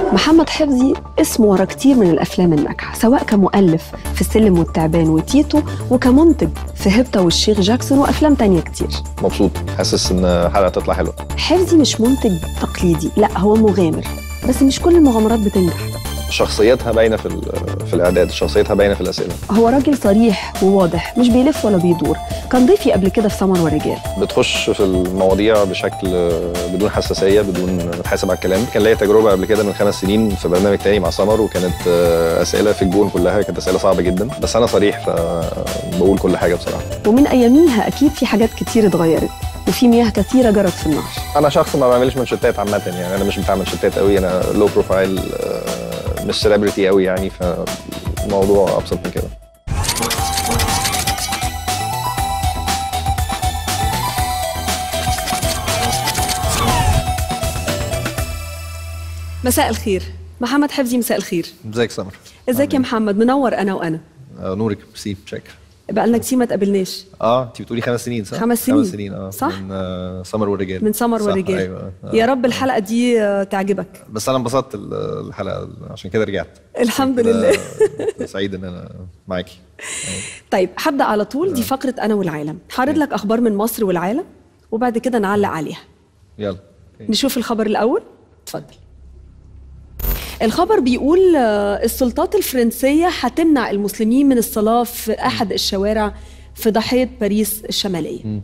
محمد حفظي اسمه ورا كتير من الافلام الناجحه سواء كمؤلف في السلم والتعبان وتيتو وكمنتج في هبته والشيخ جاكسون وافلام تانية كتير مبسوط حاسس ان الحلقه تطلع حلوه حفظي مش منتج تقليدي لا هو مغامر بس مش كل المغامرات بتنجح شخصيتها باينه في في الاعداد شخصيتها باينه في الاسئله هو راجل صريح وواضح مش بيلف ولا بيدور كان ضيفي قبل كده في سمر والرجال بتخش في المواضيع بشكل بدون حساسيه بدون تحاسب على الكلام كان ليا تجربه قبل كده من خمس سنين في برنامج تاني مع سمر وكانت اسئله في الجون كلها كانت اسئله صعبه جدا بس انا صريح فبقول كل حاجه بصراحه ومن اياميها اكيد في حاجات كتير اتغيرت وفي مياه كثيره جرت في النهر انا شخص ما بعملش منشطات عامه يعني انا مش بتاع منشطات قوي انا لو بروفايل مش سيلبرتي قوي يعني فالموضوع ابسط من كده مساء الخير محمد حفظي مساء الخير ازيك سمر ازيك يا محمد منور انا وانا آه نورك ميرسي شكرا بقى لنا كتير ما تقابلناش اه انت بتقولي خمس سنين صح؟ خمس سنين خمس سنين اه صح؟ من آه سمر والرجال من سمر صح، والرجال ايوه آه. يا رب الحلقه دي آه، تعجبك بس انا انبسطت ال- الحلقه عشان كده رجعت الحمد كده لله سعيد ان انا معاكي طيب هبدا على طول دي فقره انا والعالم هعرض لك اخبار من مصر والعالم وبعد كده نعلق عليها يلا نشوف الخبر الأول اتفضل الخبر بيقول آه، السلطات الفرنسية هتمنع المسلمين من الصلاة في أحد الشوارع في ضاحية باريس الشمالية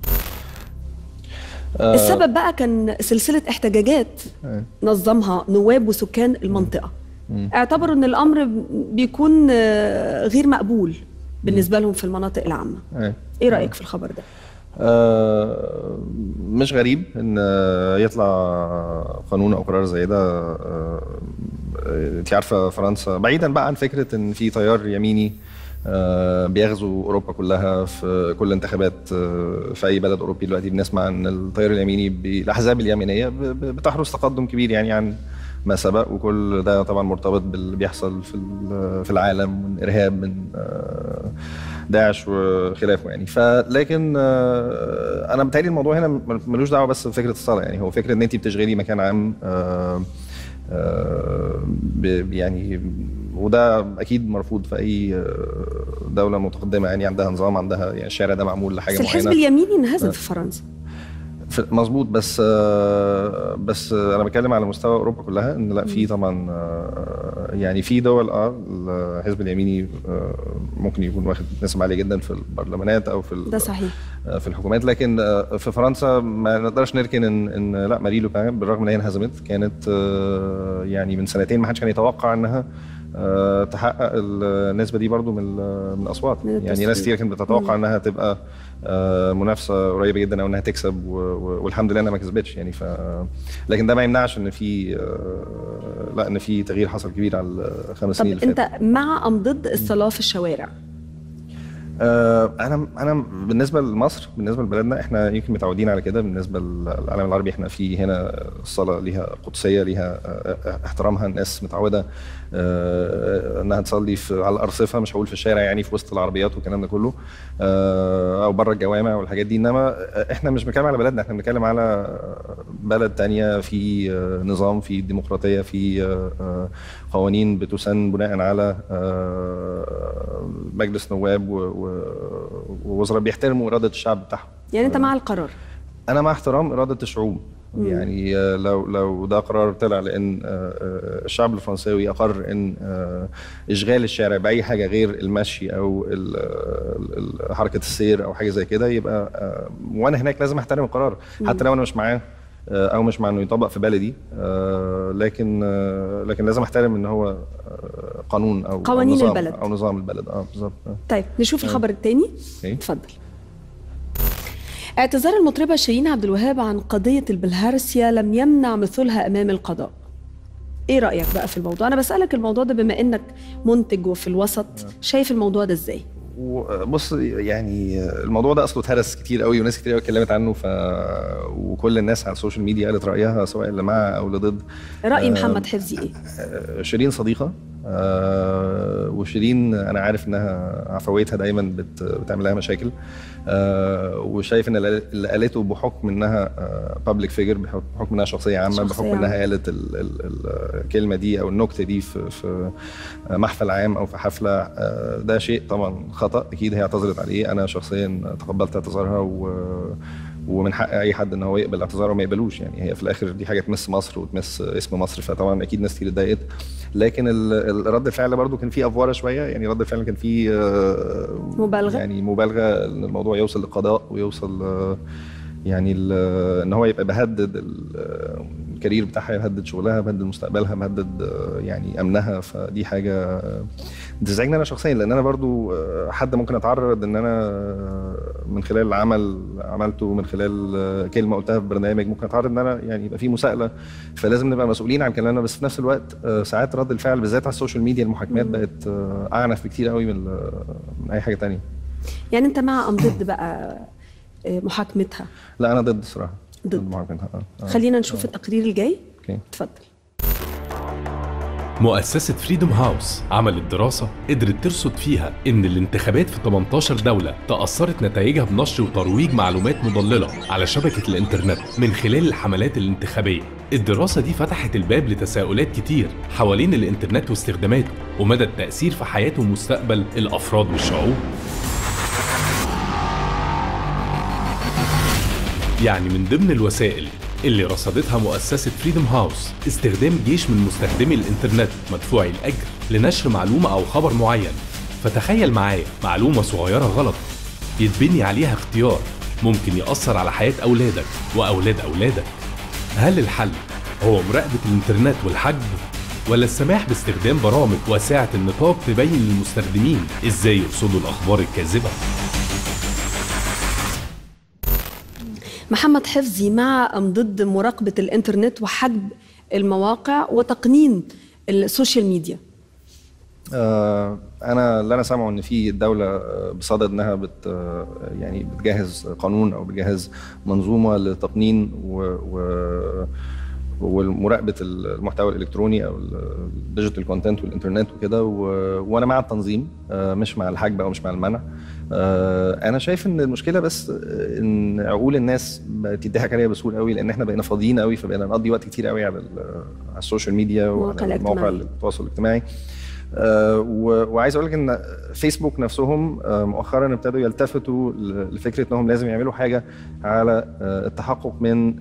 السبب بقى كان سلسلة احتجاجات نظمها نواب وسكان المنطقة اعتبروا ان الامر بيكون آه، غير مقبول بالنسبة لهم في المناطق العامة أيوة. ايه رأيك في الخبر ده؟ آه، مش غريب ان آه، يطلع قانون او قرار زي ده آه، آه، انت عارفه فرنسا بعيدا بقى عن فكره ان في تيار يميني آه، بيغزو اوروبا كلها في كل انتخابات آه، في اي بلد اوروبي دلوقتي بنسمع ان التيار اليميني بي- الاحزاب اليمينيه ب- ب- بتحرز تقدم كبير يعني عن ما سبق وكل ده طبعا مرتبط باللي بيحصل في ال- في العالم من ارهاب من آه، داعش وخلافه يعني فلكن آه، انا بتهيألي الموضوع هنا م- ملوش دعوه بس بفكره الصلاه يعني هو فكره ان انت بتشغلي مكان عام آه، آه، ب- يعني وده اكيد مرفوض في اي آه، دوله متقدمه يعني عندها نظام عندها يعني الشارع ده معمول لحاجه بس الحزب معينه اليميني انهزم في فرنسا في- مظبوط بس آه، بس آه، انا بتكلم على مستوى اوروبا كلها ان لا في طبعا آه، يعني في دول اه الحزب اليميني آه، ممكن يكون واخد نسبه عاليه جدا في البرلمانات او في ال- ده صحيح آه، في الحكومات لكن آه، في فرنسا ما نقدرش نركن ان ان لا ماري لو بان بالرغم ان هي انهزمت كانت آه، يعني من سنتين ما حدش كان يتوقع انها آه، تحقق النسبه دي برضو من ال- من الاصوات من يعني التصويت. ناس كتير كانت بتتوقع انها تبقى آه، منافسه قريبه جدا او انها تكسب و- و- والحمد لله انها ما كسبتش يعني ف لكن ده ما يمنعش ان في آه، لا ان في تغيير حصل كبير على الخمس طب سنين اللي فاتوا انت مع ام ضد الصلاه في الشوارع آه، انا انا بالنسبه لمصر بالنسبه لبلدنا احنا يمكن متعودين على كده بالنسبه للعالم العربي احنا في هنا الصلاه ليها قدسيه ليها آه، احترامها الناس متعوده آه، انها تصلي في على الارصفه مش هقول في الشارع يعني في وسط العربيات والكلام ده كله آه، او بره الجوامع والحاجات دي انما احنا مش بنتكلم على بلدنا احنا بنتكلم على بلد تانية في آه، نظام في ديمقراطيه في آه، آه، قوانين بتسن بناء على آه، مجلس نواب و- و- ووزراء بيحترموا اراده الشعب بتاعهم يعني انت مع القرار انا مع احترام اراده الشعوب يعني آه، لو لو ده قرار طلع لان آه، آه، الشعب الفرنساوي اقر ان آه، اشغال الشارع باي حاجه غير المشي او ال- ال- ال- حركه السير او حاجه زي كده يبقى آه، وانا هناك لازم احترم القرار حتى لو انا مش معاه آه، او مش مع انه يطبق في بلدي آه، لكن آه، لكن لازم احترم ان هو آه، قانون او أو قوانين نظام البلد. او نظام البلد اه بالظبط آه. طيب نشوف الخبر الثاني أوكي. اتفضل اعتذار المطربة شيرين عبد الوهاب عن قضية البلهارسيا لم يمنع مثلها أمام القضاء ايه رأيك بقى في الموضوع انا بسألك الموضوع ده بما انك منتج وفي الوسط شايف الموضوع ده ازاي بص يعني الموضوع ده اصله اتهرس كتير قوي وناس كتير قوي اتكلمت عنه ف وكل الناس على السوشيال ميديا قالت رايها سواء اللي مع او اللي ضد رأي آه، محمد حفظي ايه آه، شيرين صديقه آه وشيرين انا عارف انها عفويتها دايما بت بتعمل لها مشاكل آه وشايف ان اللي قالته بحكم انها بابليك فيجر بحكم انها شخصيه عامه شخصية بحكم عامة. انها قالت ال- ال- الكلمه دي او النكته دي في في محفل عام او في حفله آه، ده شيء طبعا خطا اكيد هي اعتذرت عليه انا شخصيا تقبلت اعتذارها و ومن حق اي حد ان هو يقبل اعتذاره وما يقبلوش يعني هي في الاخر دي حاجه تمس مصر وتمس اسم مصر فطبعا اكيد ناس كتير اتضايقت لكن ال- ال- رد الفعل برضو كان فيه افوره شويه يعني رد الفعل كان فيه آه، مبالغة. يعني مبالغه ان الموضوع يوصل للقضاء ويوصل آه، يعني ال- ان هو يبقى بهدد ال- الكارير بتاعها يهدد شغلها بهدد مستقبلها بهدد آه، يعني امنها فدي حاجه آه، بتزعجني انا شخصيا لان انا برضو آه، حد ممكن اتعرض ان انا آه، من خلال عمل عملته من خلال آه، كلمه قلتها في برنامج ممكن اتعرض ان انا يعني يبقى في مساءله فلازم نبقى مسؤولين عن كلامنا بس في نفس الوقت آه، ساعات رد الفعل بالذات على السوشيال ميديا المحاكمات بقت آه، اعنف بكتير قوي من ال- من اي حاجه تانية يعني انت مع ام ضد بقى آه، محاكمتها لا انا ضد الصراحه ضد. محاكمتها آه. آه. خلينا نشوف التقرير الجاي اوكي اتفضل مؤسسة فريدوم هاوس عملت دراسة قدرت ترصد فيها إن الانتخابات في 18 دولة تأثرت نتائجها بنشر وترويج معلومات مضللة على شبكة الإنترنت من خلال الحملات الانتخابية. الدراسة دي فتحت الباب لتساؤلات كتير حوالين الإنترنت واستخداماته ومدى التأثير في حياة ومستقبل الأفراد والشعوب. يعني من ضمن الوسائل اللي رصدتها مؤسسة فريدوم هاوس استخدام جيش من مستخدمي الإنترنت مدفوعي الأجر لنشر معلومة أو خبر معين فتخيل معايا معلومة صغيرة غلط يتبني عليها اختيار ممكن يأثر على حياة أولادك وأولاد أولادك هل الحل هو مراقبة الإنترنت والحجب ولا السماح باستخدام برامج واسعة النطاق تبين للمستخدمين إزاي يرصدوا الأخبار الكاذبة؟ محمد حفظي مع ام ضد مراقبه الانترنت وحجب المواقع وتقنين السوشيال ميديا آه، انا اللي انا سامعه ان في الدوله آه، بصدد انها بت آه، يعني بتجهز قانون او بتجهز منظومه لتقنين و, و ومراقبه المحتوى الالكتروني او الديجيتال كونتنت والانترنت وكده و- وانا مع التنظيم آه، مش مع الحجب او مش مع المنع آه، انا شايف ان المشكله بس آه، ان عقول الناس بقت يضحك عليها بسهوله قوي لان احنا بقينا فاضيين قوي فبقينا نقضي وقت كتير قوي على ال- على السوشيال ميديا المواقع وعلى مواقع الاجتماعية. التواصل الاجتماعي آه، و- وعايز اقول لك ان فيسبوك نفسهم آه، مؤخرا ابتدوا يلتفتوا ل- لفكره انهم لازم يعملوا حاجه على آه، التحقق من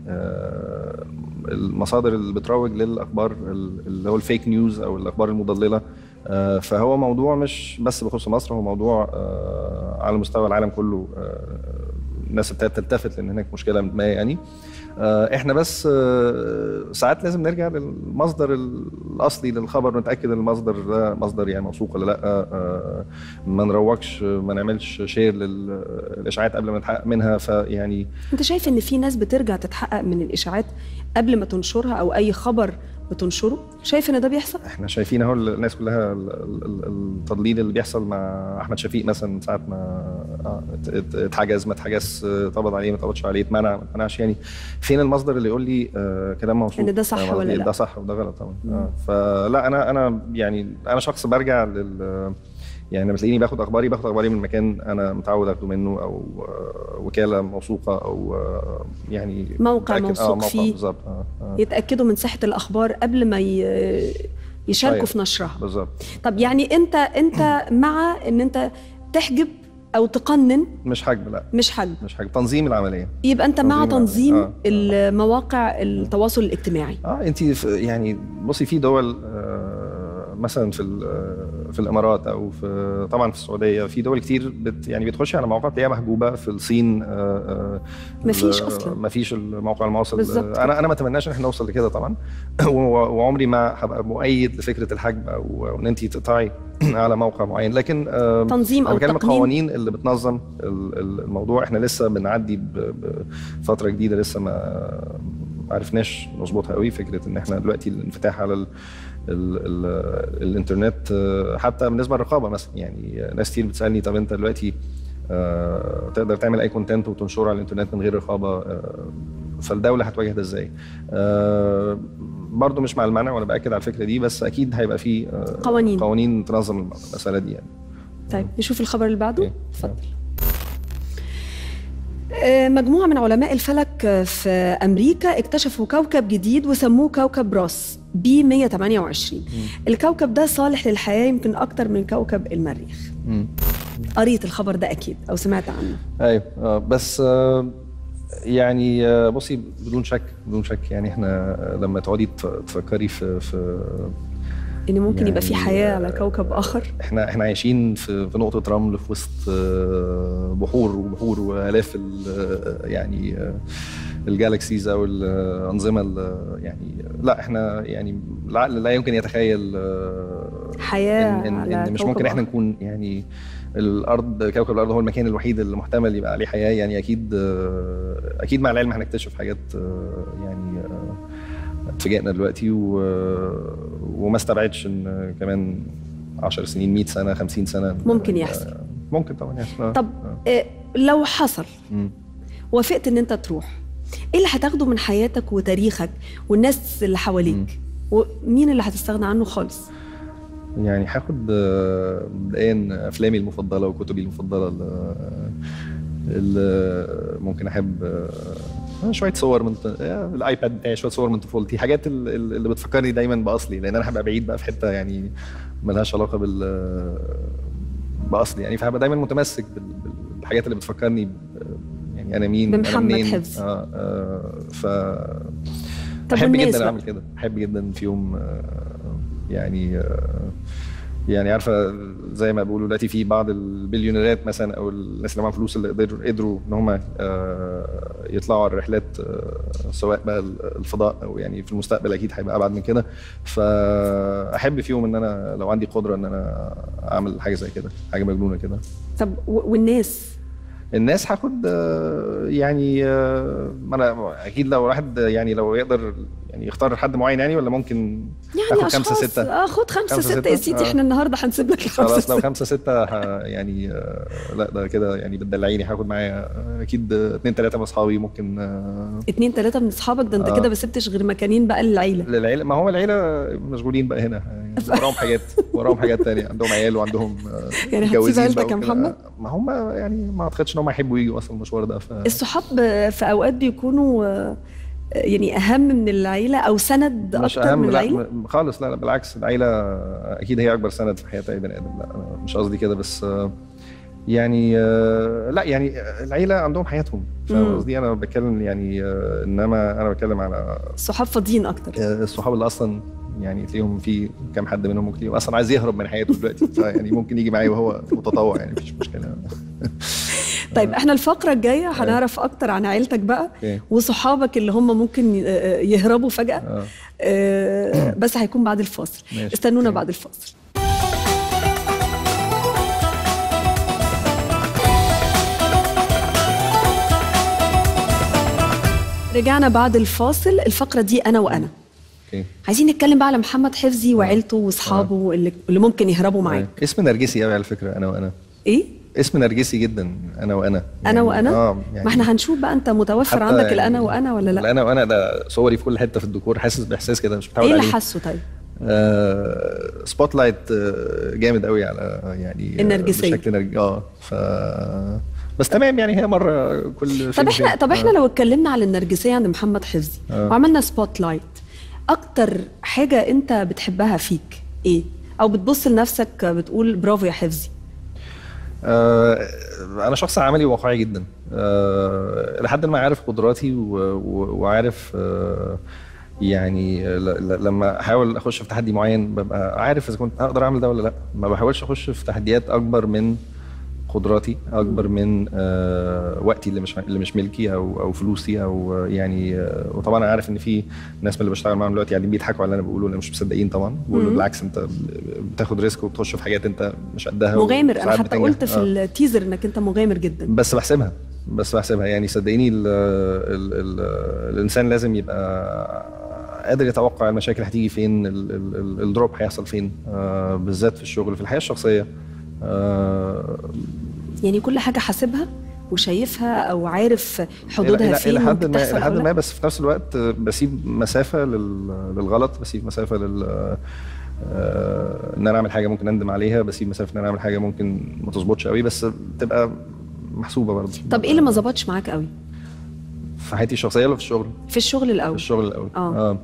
آه، المصادر اللي بتروج للاخبار ال- اللي هو الفيك نيوز او الاخبار المضلله آه، فهو موضوع مش بس بخصوص مصر هو موضوع آه، على مستوى العالم كله آه، الناس ابتدت تلتفت لان هناك مشكله ما يعني آه، احنا بس آه، ساعات لازم نرجع للمصدر الاصلي للخبر ونتاكد ان المصدر ده مصدر يعني موثوق ولا لا آه، ما نروجش ما نعملش شير للاشاعات قبل ما نتحقق منها فيعني انت شايف ان في ناس بترجع تتحقق من الاشاعات قبل ما تنشرها او اي خبر بتنشره شايف ان ده بيحصل احنا شايفين اهو الناس كلها ال- ال- ال- التضليل اللي بيحصل مع احمد شفيق مثلا من ساعه ما آه، ات- ات- اتحجز ما اتحجز آه، اتقبض عليه ما اتقبضش عليه اتمنع ما اتمنعش يعني فين المصدر اللي يقول لي آه كلام موثوق إن ده صح فاهم ولا قصدي؟ لا؟ ده صح وده غلط طبعا آه فلا انا انا يعني انا شخص برجع لل يعني لما تلاقيني باخد اخباري باخد اخباري من مكان انا متعود اخده منه او آه، وكاله موثوقه او آه، يعني موقع متأكد- موثوق موقع فيه. بالظبط آه، آه، يتاكدوا من صحه الاخبار قبل ما ي- يشاركوا صحيح. في نشرها بالظبط طب يعني انت انت مع ان انت تحجب او تقنن مش حجب لا مش حجب مش حاجه تنظيم العمليه يبقى انت مع تنظيم تنظيم العملية. آه. المواقع التواصل الاجتماعي اه انت في- يعني بصي في دول آه، مثلا في ال- في الامارات او في طبعا في السعوديه في دول كتير بت يعني بتخشي على مواقع تلاقيها محجوبه في الصين آه، آه، مفيش ال- أصلاً. مفيش الموقع المواصل بالظبط انا انا ما اتمناش ان احنا نوصل لكده طبعا و- وعمري ما هبقى مؤيد لفكره الحجب او أو ان انت تقطعي على موقع معين لكن آه، تنظيم انا او بتكلم تقنين القوانين اللي بتنظم ال- ال- الموضوع احنا لسه بنعدي ب- بفتره جديده لسه ما ما عرفناش نظبطها قوي فكره ان احنا دلوقتي الانفتاح على ال ال ال الانترنت آه، حتى بالنسبه للرقابه مثلا يعني ناس كتير بتسالني طب انت دلوقتي آه، تقدر تعمل اي كونتنت وتنشره على الانترنت من غير رقابه آه، فالدوله هتواجه ده ازاي؟ آه، برضه مش مع المنع وانا باكد على الفكره دي بس اكيد هيبقى في آه، قوانين. قوانين تنظم المساله دي يعني طيب نشوف الخبر اللي بعده أوكي. اتفضل آه، مجموعة من علماء الفلك آه، في أمريكا اكتشفوا كوكب جديد وسموه كوكب روس بي 128 الكوكب ده صالح للحياة يمكن أكتر من كوكب المريخ مم. قريت الخبر ده أكيد أو سمعت عنه ايوه آه، بس آه، يعني آه، بصي بدون شك بدون شك يعني احنا آه، لما تقعدي تف- تفكري في في إن ممكن يبقى في يعني، حياة على كوكب آخر احنا احنا عايشين في في نقطه رمل في وسط آه، بحور وبحور والاف ال- آه، يعني آه، الجالكسيز او الانظمه ال- يعني لا احنا يعني العقل لا يمكن يتخيل آه، حياة إن, إن, على إن مش كوكب ممكن احنا آخر. نكون يعني الارض كوكب الارض هو المكان الوحيد اللي محتمل يبقى عليه حياه يعني اكيد آه، اكيد مع العلم هنكتشف حاجات آه، يعني آه، اتفاجئنا دلوقتي و... وما استبعدش ان كمان 10 سنين 100 سنه 50 سنه ممكن آه، يحصل. ممكن طبعا يحصل آه. طب آه. آه، لو حصل مم. وافقت إن أنت تروح إيه اللي هتاخده من حياتك وتاريخك والناس اللي حواليك ومين اللي هتستغنى عنه خالص يعني هاخد آه، مبدئيا افلامي المفضله وكتبي المفضله اللي, اللي ممكن احب آه، شويه صور من ط- آه، الايباد بتاعي شويه صور من طفولتي حاجات ال- ال- اللي بتفكرني دايما باصلي لان انا هبقى بعيد بقى في حته يعني ملهاش علاقه بال باصلي يعني فهبقى دايما متمسك بال- بال- بالحاجات اللي بتفكرني ب- يعني انا مين انا بمحمد منين حفظ. اه, آه ف طب احب والناس جدا بقى؟ اعمل كده احب جدا في يوم آه، يعني آه، يعني عارفه زي ما بيقولوا دلوقتي في بعض البليونيرات مثلا او الناس اللي معاهم فلوس اللي قدروا قدروا ان هم يطلعوا على الرحلات آه، سواء بقى الفضاء او يعني في المستقبل اكيد هيبقى ابعد من كده فاحب في يوم ان انا لو عندي قدره ان انا اعمل حاجه زي كده حاجه مجنونه كده طب و- والناس الناس هاخد آه، يعني آه، ما انا اكيد لو واحد يعني لو يقدر يعني يختار حد معين يعني ولا ممكن يعني آخد خمسة أشخاص ستة آه خد خمسة, خمسة ستة, يا ستة؟ سيدي آه. احنا النهاردة هنسيب لك الخمسة خلاص لو ستة خمسة ستة ه- يعني آه، لا ده كده يعني بتدلعيني هاخد معايا آه، أكيد آه، اتنين تلاتة من أصحابي ممكن آه، اتنين تلاتة من أصحابك ده أنت آه. كده ما سبتش غير مكانين بقى للعيلة للعيلة ما هو العيلة مشغولين بقى هنا يعني وراهم حاجات وراهم حاجات تانية عندهم عيال وعندهم آه، يعني هتسيب متجوزين عيلتك بقى يا وكده. محمد؟ ما هم يعني ما أعتقدش إن هم يحبوا يجوا أصلا المشوار ده ف الصحاب في أوقات بيكونوا آه، يعني أهم من العيلة أو سند مش أكتر من اهم لا العيلة م- خالص لا لا بالعكس العيله اكيد هي اكبر سند في حياه اي بني ادم لا انا مش قصدي كده بس آه، يعني آه، لا يعني آه، العيله عندهم حياتهم فاهم مم. قصدي انا بتكلم يعني آه، انما انا بتكلم على الصحاب فاضيين أكتر آه، الصحاب اللي اصلا يعني تلاقيهم في كام حد منهم ممكن يبقى اصلا عايز يهرب من حياته دلوقتي فيعني ممكن يجي معايا وهو متطوع يعني مفيش مشكله طيب احنا الفقرة الجاية هنعرف أكتر عن عيلتك بقى اوكي وصحابك اللي هم ممكن ي- آه، يهربوا فجأة اه آه، بس هيكون بعد الفاصل ماشي. استنونا أوكي. بعد الفاصل رجعنا بعد الفاصل الفقرة دي أنا وأنا اوكي عايزين نتكلم بقى على محمد حفظي وعيلته واصحابه اللي, اللي ممكن يهربوا معاك اسم نرجسي قوي على فكره انا وانا ايه اسم نرجسي جدا انا وانا انا يعني- وانا اه يعني ما احنا هنشوف بقى انت متوفر حتى عندك يعني الانا وانا ولا لا الانا وانا ده صوري في كل حته في الديكور حاسس باحساس كده مش متعود ايه اللي عليه حاسه طيب آه سبوت لايت آه جامد قوي على يعني آه، النرجسية. بشكل نرج... اه ف بس تمام يعني هي مره كل فين طب احنا وفين. طب احنا آه. لو اتكلمنا على النرجسيه عند محمد حفظي آه. وعملنا سبوت لايت اكتر حاجه انت بتحبها فيك ايه او بتبص لنفسك بتقول برافو يا حفظي آه انا شخص عملي وواقعي جدا آه لحد ما عارف قدراتي و... و... وعارف آه يعني ل... ل... لما احاول اخش في تحدي معين ببقى عارف اذا كنت اقدر اعمل ده ولا لا ما بحاولش اخش في تحديات اكبر من قدراتي اكبر من آه وقتي اللي مش اللي مش ملكي او او فلوسي او آه، يعني آه وطبعا انا عارف ان في ناس من اللي بشتغل معاهم دلوقتي قاعدين بيضحكوا على اللي انا بقوله اللي مش مصدقين طبعا بيقولوا مم. بالعكس انت بتاخد ريسك وبتخش في حاجات انت مش قدها مغامر انا وساعات حتى بتنجح. قلت في آه. التيزر انك انت مغامر جدا بس بحسبها بس بحسبها يعني صدقيني ال ال ال الانسان لازم يبقى قادر يتوقع المشاكل هتيجي فين ال- ال- ال- الدروب هيحصل فين آه بالذات في الشغل في الحياه الشخصيه آه يعني كل حاجه حاسبها وشايفها او عارف حدودها إلى- فين الى حد ممكن ما تحصل الى أو حد لا؟ ما بس في نفس الوقت بسيب مسافه لل- للغلط بسيب مسافه لل آه، ان انا اعمل حاجه ممكن اندم عليها بسيب مسافه ان انا اعمل حاجه ممكن ما تظبطش قوي بس تبقى محسوبه برضه طب ايه اللي ما ظبطش معاك قوي في حياتي الشخصيه ولا في الشغل؟ في الشغل في الاول الشغل الاول آه. آه.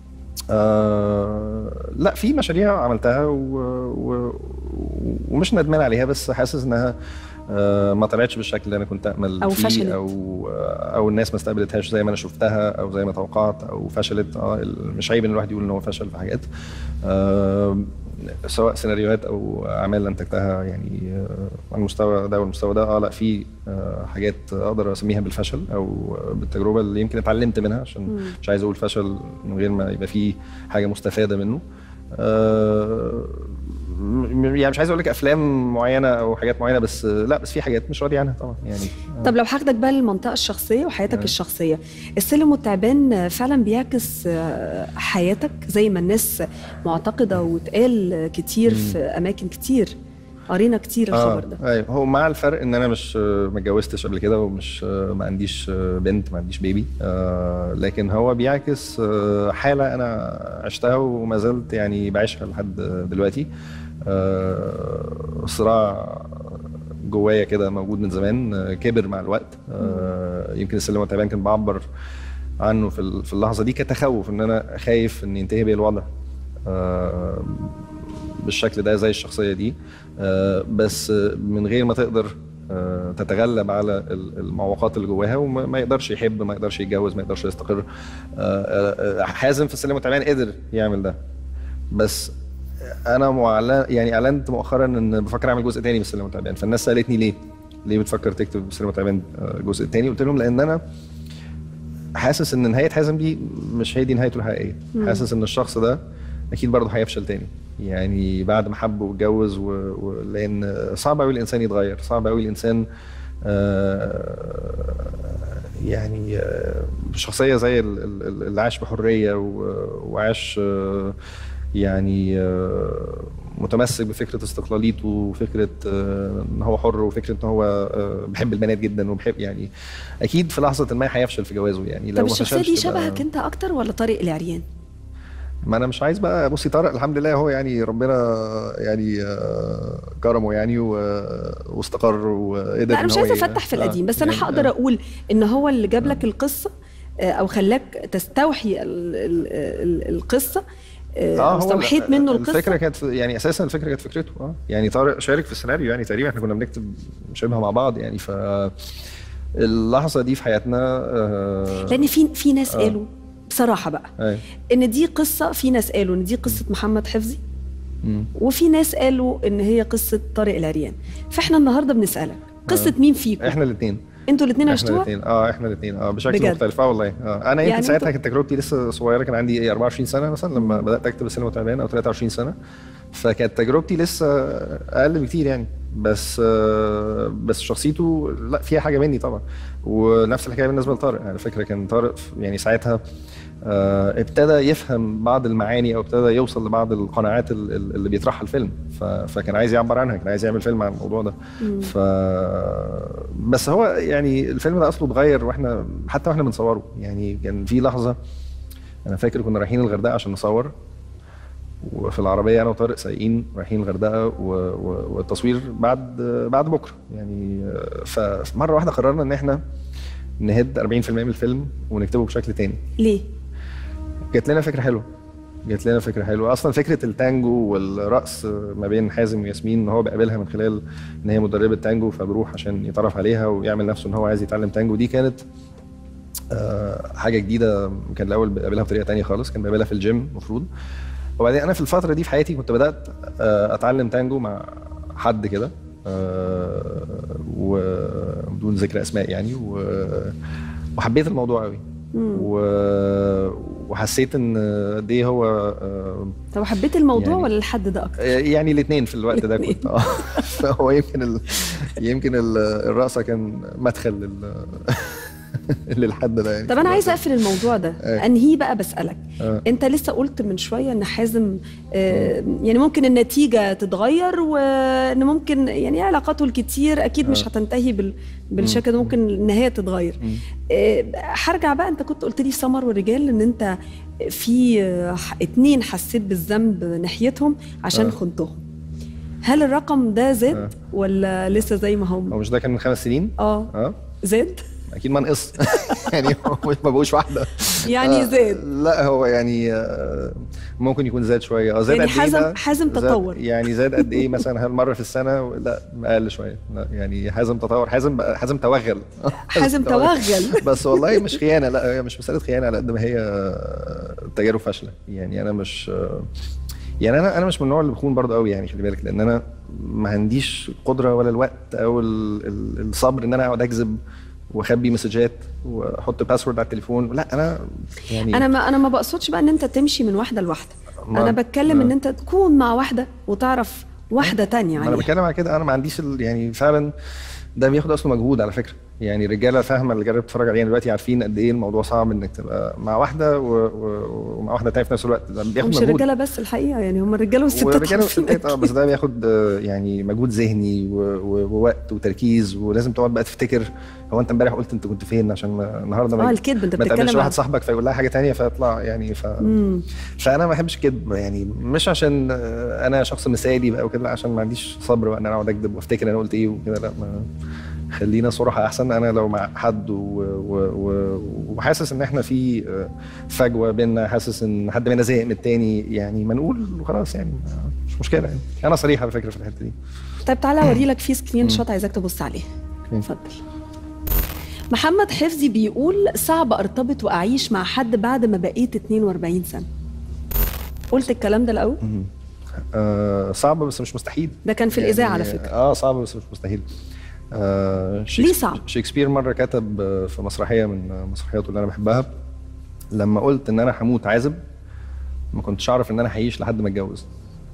آه لا في مشاريع عملتها و... و... ومش ندمان عليها بس حاسس انها آه ما طلعتش بالشكل اللي انا كنت امل أو فيه فشلت. او او الناس ما استقبلتهاش زي ما انا شفتها او زي ما توقعت او فشلت اه ال- مش عيب ان الواحد يقول ان هو فشل في حاجات آه سواء سيناريوهات او اعمال انتجتها يعني آه على المستوى ده والمستوى ده اه لا في آه حاجات اقدر اسميها بالفشل او بالتجربه اللي يمكن اتعلمت منها عشان مش عايز اقول فشل من غير ما يبقى فيه حاجه مستفاده منه آه م- يعني مش عايز اقول لك افلام معينه او حاجات معينه بس آه، لا بس في حاجات مش راضي عنها طبعا يعني طب لو هاخدك بقى للمنطقه الشخصيه وحياتك الشخصيه السلم والتعبان فعلا بيعكس آه، حياتك زي ما الناس معتقده واتقال كتير في اماكن كتير قرينا كتير الخبر ده ايوه هو مع الفرق ان انا مش آه، ما اتجوزتش قبل كده ومش آه، ما عنديش آه، بنت ما عنديش بيبي آه لكن هو بيعكس آه، حاله انا عشتها وما زلت يعني بعيشها لحد دلوقتي آه صراع جوايا كده موجود من زمان آه، كبر مع الوقت آه يمكن السلم والتعبان كان بعبر عنه في ال- في اللحظه دي كتخوف ان انا خايف ان ينتهي بي الوضع آه بالشكل ده زي الشخصيه دي آه، بس آه، من غير ما تقدر آه، تتغلب على ال- المعوقات اللي جواها وما ما يقدرش يحب ما يقدرش يتجوز ما يقدرش يستقر آه، آه، آه، حازم في السلم والتعبان قدر يعمل ده بس انا معلن يعني اعلنت مؤخرا ان بفكر اعمل جزء تاني من السلم والتعبان فالناس سالتني ليه؟ ليه بتفكر تكتب السلم والتعبان آه، جزء تاني؟ قلت لهم لان انا حاسس ان نهايه حازم دي مش هي دي نهايته الحقيقيه حاسس ان الشخص ده اكيد برضه هيفشل تاني يعني بعد ما حب واتجوز و... و... لان صعب قوي الانسان يتغير صعب قوي الانسان آه يعني آه شخصيه زي ال- ال- ال- اللي عاش بحريه و... وعاش آه يعني آه متمسك بفكره استقلاليته وفكره آه ان هو حر وفكره ان هو آه بيحب البنات جدا وبيحب يعني اكيد في لحظه ما هيفشل في جوازه يعني لو طب ما الشخصيه فشلش دي تبقى- شبهك انت اكتر ولا طارق العريان ما انا مش عايز بقى بصي طارق الحمد لله هو يعني ربنا يعني آه، كرمه يعني و- واستقر وقدر لا انا إن مش هو عايزه ي- افتح في آه، القديم بس انا يعني، هقدر آه. اقول ان هو اللي جاب لك القصه آه، او خلاك تستوحي ال- ال- ال- القصه آه، اه أو هو استوحيت منه الفكره القصه كانت في- يعني اساسا الفكره كانت فكرته اه يعني طارق شارك في السيناريو يعني تقريبا احنا كنا بنكتب شبه مع بعض يعني ف اللحظه دي في حياتنا آه لان في في ناس قالوا بصراحه بقى أيوة. ان دي قصه في ناس قالوا ان دي قصه محمد حفظي مم. وفي ناس قالوا ان هي قصه طارق العريان فاحنا النهارده بنسالك قصه مين فيكم احنا الاثنين انتوا الاثنين احنا عشتوها الاثنين اه احنا الاثنين اه بشكل بجد؟ مختلف اه والله اه انا يمكن يعني ساعتها انتوا- كانت تجربتي لسه صغيره كان عندي ايه 24 سنه مثلا لما بدات اكتب السينما والتعبان او 23 سنه فكانت تجربتي لسه اقل بكتير يعني بس آه بس شخصيته لا فيها حاجه مني طبعا ونفس الحكايه بالنسبه لطارق يعني الفكره كان طارق يعني ساعتها آه ابتدى يفهم بعض المعاني او ابتدى يوصل لبعض القناعات ال- ال- اللي بيطرحها الفيلم ف- فكان عايز يعبر عنها كان عايز يعمل فيلم عن الموضوع ده ف بس هو يعني الفيلم ده اصله اتغير واحنا حتى واحنا بنصوره يعني كان في لحظه انا فاكر كنا رايحين الغردقه عشان نصور وفي العربيه انا وطارق سايقين رايحين الغردقه و... و... والتصوير بعد بعد بكره يعني فمره واحده قررنا ان احنا نهد 40% من الفيلم ونكتبه بشكل تاني ليه جات لنا فكره حلوه جات لنا فكره حلوه اصلا فكره التانجو والرقص ما بين حازم وياسمين ان هو بيقابلها من خلال ان هي مدربه تانجو فبيروح عشان يتعرف عليها ويعمل نفسه ان هو عايز يتعلم تانجو دي كانت آه، حاجه جديده كان الاول بيقابلها بطريقه تانية خالص كان بيقابلها في الجيم المفروض وبعدين انا في الفتره دي في حياتي كنت بدات آه، اتعلم تانجو مع حد كده آه، وبدون ذكر اسماء يعني و- وحبيت الموضوع قوي و... وحسيت ان قد ايه هو آه، طب حبيت الموضوع يعني- ولا الحد ده اكتر يعني الاثنين في الوقت ده الاتنين. كنت اه فهو يمكن ال... يمكن ال... الرقصه كان مدخل لل... للحد ده يعني طب انا عايزه اقفل الموضوع ده أيوة. انهي بقى بسالك آه. انت لسه قلت من شويه ان حازم آه يعني ممكن النتيجه تتغير وان ممكن يعني علاقاته الكتير اكيد مش هتنتهي بال بالشكل ده ممكن النهايه تتغير آه، هرجع بقى انت كنت قلت لي في سمر والرجال ان انت في آه، ح- اتنين حسيت بالذنب ناحيتهم عشان آه. خنتهم هل الرقم ده زاد آه. ولا لسه زي ما هو هم مش ده كان من خمس سنين اه اه زاد اكيد ما نقص يعني هو ما بقوش واحده يعني آه، زاد لا هو يعني آه، ممكن يكون زاد شويه اه زاد يعني قد ايه حازم- بقى؟ حازم زاد- تطور. يعني زاد قد ايه مثلا هل مره في السنه لا اقل شويه لا يعني حازم تطور حازم بقى- حازم توغل حازم توغل بس والله مش خيانه لا هي مش مساله خيانه على قد ما هي آه، تجارب فاشله يعني انا مش آه، يعني انا انا مش من النوع اللي بخون برضه قوي يعني خلي بالك لان انا ما عنديش القدره ولا الوقت او ال- ال- الصبر ان انا اقعد اكذب واخبي مسجات واحط باسورد على التليفون لا انا يعني انا ما انا ما بقصدش بقى ان انت تمشي من واحده لواحده ما- انا بتكلم ما- ان انت تكون مع واحده وتعرف واحده تانية ما انا عليها بتكلم على كده انا ما عنديش ال- يعني فعلا ده بياخد اصلا مجهود على فكره يعني الرجاله فاهمه اللي جربت تتفرج علينا دلوقتي عارفين قد ايه الموضوع صعب انك تبقى مع واحده و... و... ومع واحده تانية في نفس الوقت ده بياخد مش مجهود الرجاله بس الحقيقه يعني هم الرجاله والستات والرجاله عارفين والستات اه أكيد. بس ده بياخد آه، يعني مجهود ذهني و... و... ووقت وتركيز ولازم تقعد بقى تفتكر هو انت امبارح قلت انت كنت فين عشان ما- النهارده اه ما الكذب انت ما تقابلش بتتكلم واحد عن صاحبك فيقول لها حاجه تانية فيطلع يعني ف... مم. فانا ما بحبش الكذب يعني مش عشان آه، انا شخص مثالي بقى وكده لا، عشان ما عنديش صبر بقى ان انا اقعد اكذب وافتكر انا قلت ايه وكده لا ما خلينا صراحة احسن انا لو مع حد و... و... و... وحاسس ان احنا في آه، فجوه بينا حاسس ان حد منا زهق من التاني يعني ما نقول وخلاص يعني ما- مش مشكله يعني انا صريح على فكره في الحته دي طيب تعالى اوري لك في سكرين شوت عايزاك تبص عليه أوكي. اتفضل محمد حفظي بيقول صعب ارتبط واعيش مع حد بعد ما بقيت 42 سنه قلت الكلام ده الاول آه صعب بس مش مستحيل ده كان في الاذاعه على يعني- فكره اه صعب بس مش مستحيل آه ليه شيكس- صعب؟ شكسبير مره كتب آه، في مسرحيه من آه، مسرحياته اللي انا بحبها لما قلت ان انا هموت عازب ما كنتش اعرف ان انا هعيش لحد ما اتجوز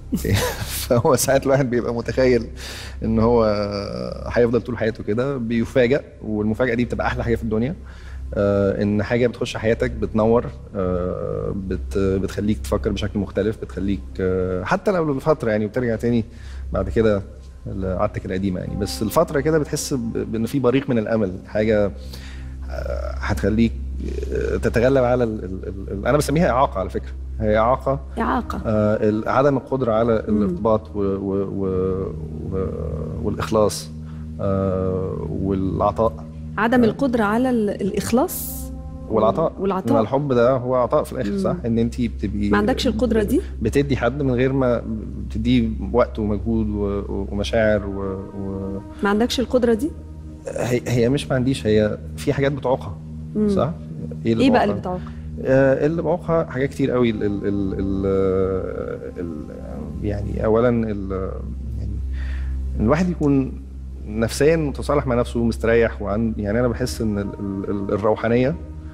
فهو ساعات الواحد بيبقى متخيل ان هو هيفضل طول حياته كده بيفاجئ والمفاجاه دي بتبقى احلى حاجه في الدنيا آه، ان حاجه بتخش حياتك بتنور آه، بت بتخليك تفكر بشكل مختلف بتخليك آه، حتى لو لفتره يعني وبترجع تاني بعد كده لعادتك القديمه يعني بس الفتره كده بتحس ب- بان في بريق من الامل حاجه آه، هتخليك آه، تتغلب على ال ال ال انا بسميها اعاقه على فكره هي اعاقه اعاقه آه، ال- عدم القدره على الارتباط و و و و والاخلاص آه، والعطاء عدم القدره على ال- الاخلاص والعطاء والعطاء. ما الحب ده هو عطاء في الاخر صح ان انت بتبقي ما عندكش القدرة دي؟ بتدي حد من غير ما بتديه وقت ومجهود و- ومشاعر و... و... ما عندكش القدره دي هي... هي مش ما عنديش هي في حاجات بتعوقها صح اللي ايه بقى اللي بعوقها؟ بتعوق آه، اللي بعوقها حاجات كتير قوي ال ال ال ال ال يعني اولا ال يعني الواحد يكون نفسيا متصالح مع نفسه ومستريح وعن يعني انا بحس ان ال ال الروحانيه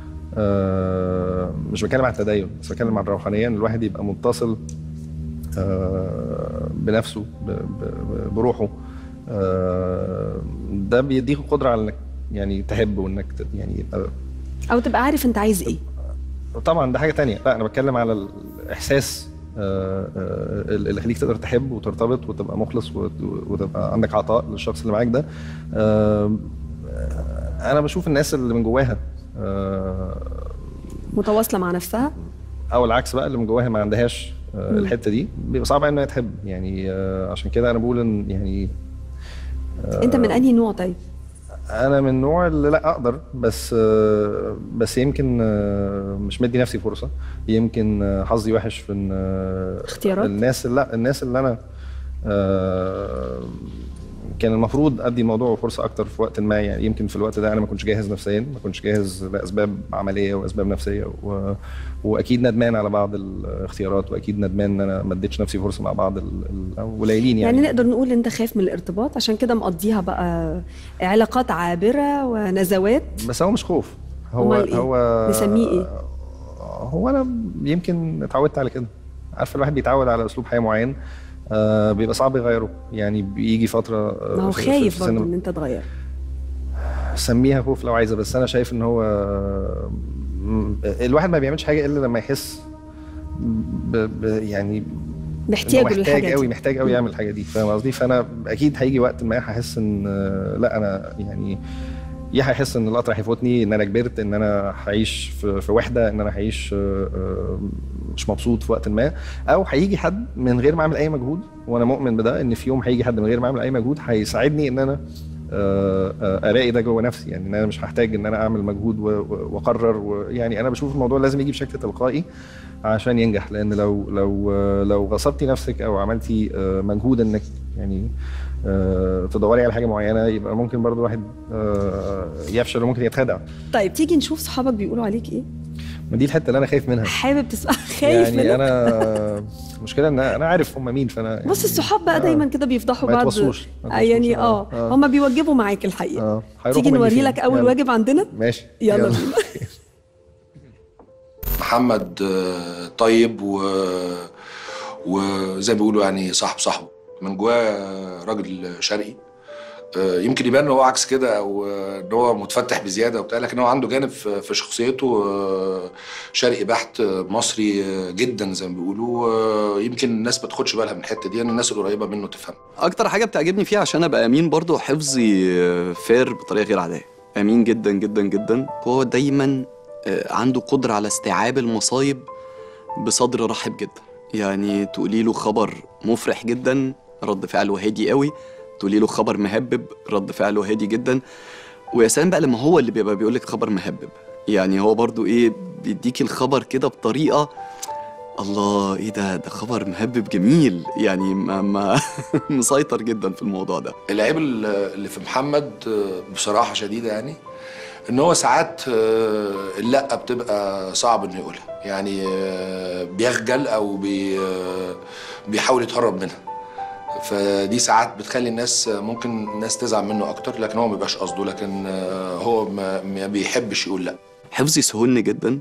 آه، مش بتكلم عن التدين بس بتكلم عن الروحانيه ان الواحد يبقى متصل آه، بنفسه ب- ب- بروحه آه، ده بيديك قدره على انك يعني تحب وانك ت- يعني يبقى او تبقى عارف انت عايز ايه طبعا ده حاجه تانية لا انا بتكلم على الاحساس آه، آه، اللي يخليك تقدر تحب وترتبط وتبقى مخلص وت- وتبقى عندك عطاء للشخص اللي معاك ده آه، آه، انا بشوف الناس اللي من جواها آه، متواصله مع نفسها او العكس بقى اللي من جواها ما عندهاش آه، الحته دي بيبقى صعب انها تحب يعني آه، عشان كده انا بقول ان يعني انت من انهي نوع طيب انا من النوع اللي لا اقدر بس آه، بس يمكن آه، مش مدي نفسي فرصه يمكن آه، حظي وحش في ان آه، اختيارات؟ الناس اللي لا الناس اللي انا آه، كان المفروض ادي الموضوع فرصه اكتر في وقت ما يعني يمكن في الوقت ده انا ما كنتش جاهز نفسيا ما كنتش جاهز لاسباب عمليه واسباب نفسيه و... واكيد ندمان على بعض الاختيارات واكيد ندمان ان انا ما اديتش نفسي فرصه مع بعض ال- ال- قليلين يعني, يعني نقدر نقول انت خايف من الارتباط عشان كده مقضيها بقى علاقات عابره ونزوات بس هو مش خوف هو أمال إيه؟ هو نسميه إيه؟ هو انا يمكن اتعودت على كده عارف الواحد بيتعود على اسلوب حياه معين آه بيبقى صعب يغيره يعني بيجي فتره آه، ما هو في- في- خايف في سن- برضه ان انت تغير سميها خوف لو عايزه بس انا شايف ان هو م- الواحد ما بيعملش حاجه الا لما يحس ب... ب... يعني إنه محتاجه محتاج للحاجه قوي دي محتاج قوي يعمل الحاجه دي فاهم قصدي فانا اكيد هيجي وقت ما هحس ان آه، لا انا يعني يا هيحس ان القطر هيفوتني ان انا كبرت ان انا هعيش في, في وحده ان انا هعيش آه، آه، مش مبسوط في وقت ما او هيجي حد من غير ما اعمل اي مجهود وانا مؤمن بده ان في يوم هيجي حد من غير ما اعمل اي مجهود هيساعدني ان انا آه، آه، الاقي ده جوه نفسي يعني ان انا مش هحتاج ان انا اعمل مجهود و- و- واقرر ويعني انا بشوف الموضوع لازم يجي بشكل تلقائي عشان ينجح لان لو لو لو غصبتي نفسك او عملتي آه، مجهود انك يعني آه، تدوري على حاجه معينه يبقى ممكن برضو الواحد آه، يفشل وممكن يتخدع طيب تيجي نشوف صحابك بيقولوا عليك ايه ما دي الحته اللي انا خايف منها حابب تسمع خايف يعني منك انا المشكله ان انا عارف هم مين فانا يعني بص الصحاب بقى آه، دايما كده بيفضحوا ما بعض يتوصوش، ما آه، يعني يتوصوش، اه آه. هم بيوجبوا معاك الحقيقه اه هيروحوا تيجي مني نوري فين؟ لك اول يلا. واجب عندنا ماشي يلا بينا محمد آه، طيب و وزي ما بيقولوا يعني صاحب صاحبه من جواه راجل شرقي آه، يمكن يبان ان هو عكس كده او آه، ان هو متفتح بزياده وبتاع لكن هو عنده جانب في في شخصيته آه، شرقي بحت آه، مصري آه، جدا زي ما بيقولوا آه، يمكن الناس ما تاخدش بالها من الحته دي ان الناس القريبه منه تفهم اكتر حاجه بتعجبني فيه عشان ابقى امين برضو حفظي آه، فير بطريقه غير عاديه امين جدا جدا جدا هو دايما آه، عنده قدره على استيعاب المصايب بصدر رحب جدا يعني تقولي له خبر مفرح جدا رد فعله هادي قوي تقولي له خبر مهبب رد فعله هادي جدا ويا سلام بقى لما هو اللي بيبقى بيقول لك خبر مهبب يعني هو برضو ايه بيديكي الخبر كده بطريقه الله ايه ده ده خبر مهبب جميل يعني ما ما مسيطر جدا في الموضوع ده العيب ال- اللي في محمد آه، بصراحه شديده يعني ان هو ساعات آه، اللا بتبقى صعب انه يقولها يعني آه، بيخجل او بي آه، بيحاول يتهرب منها فدي ساعات بتخلي الناس ممكن الناس تزعل منه اكتر لكن هو ما بيبقاش قصده لكن آه، هو ما ما بيحبش يقول لا حفظي سهلني جدا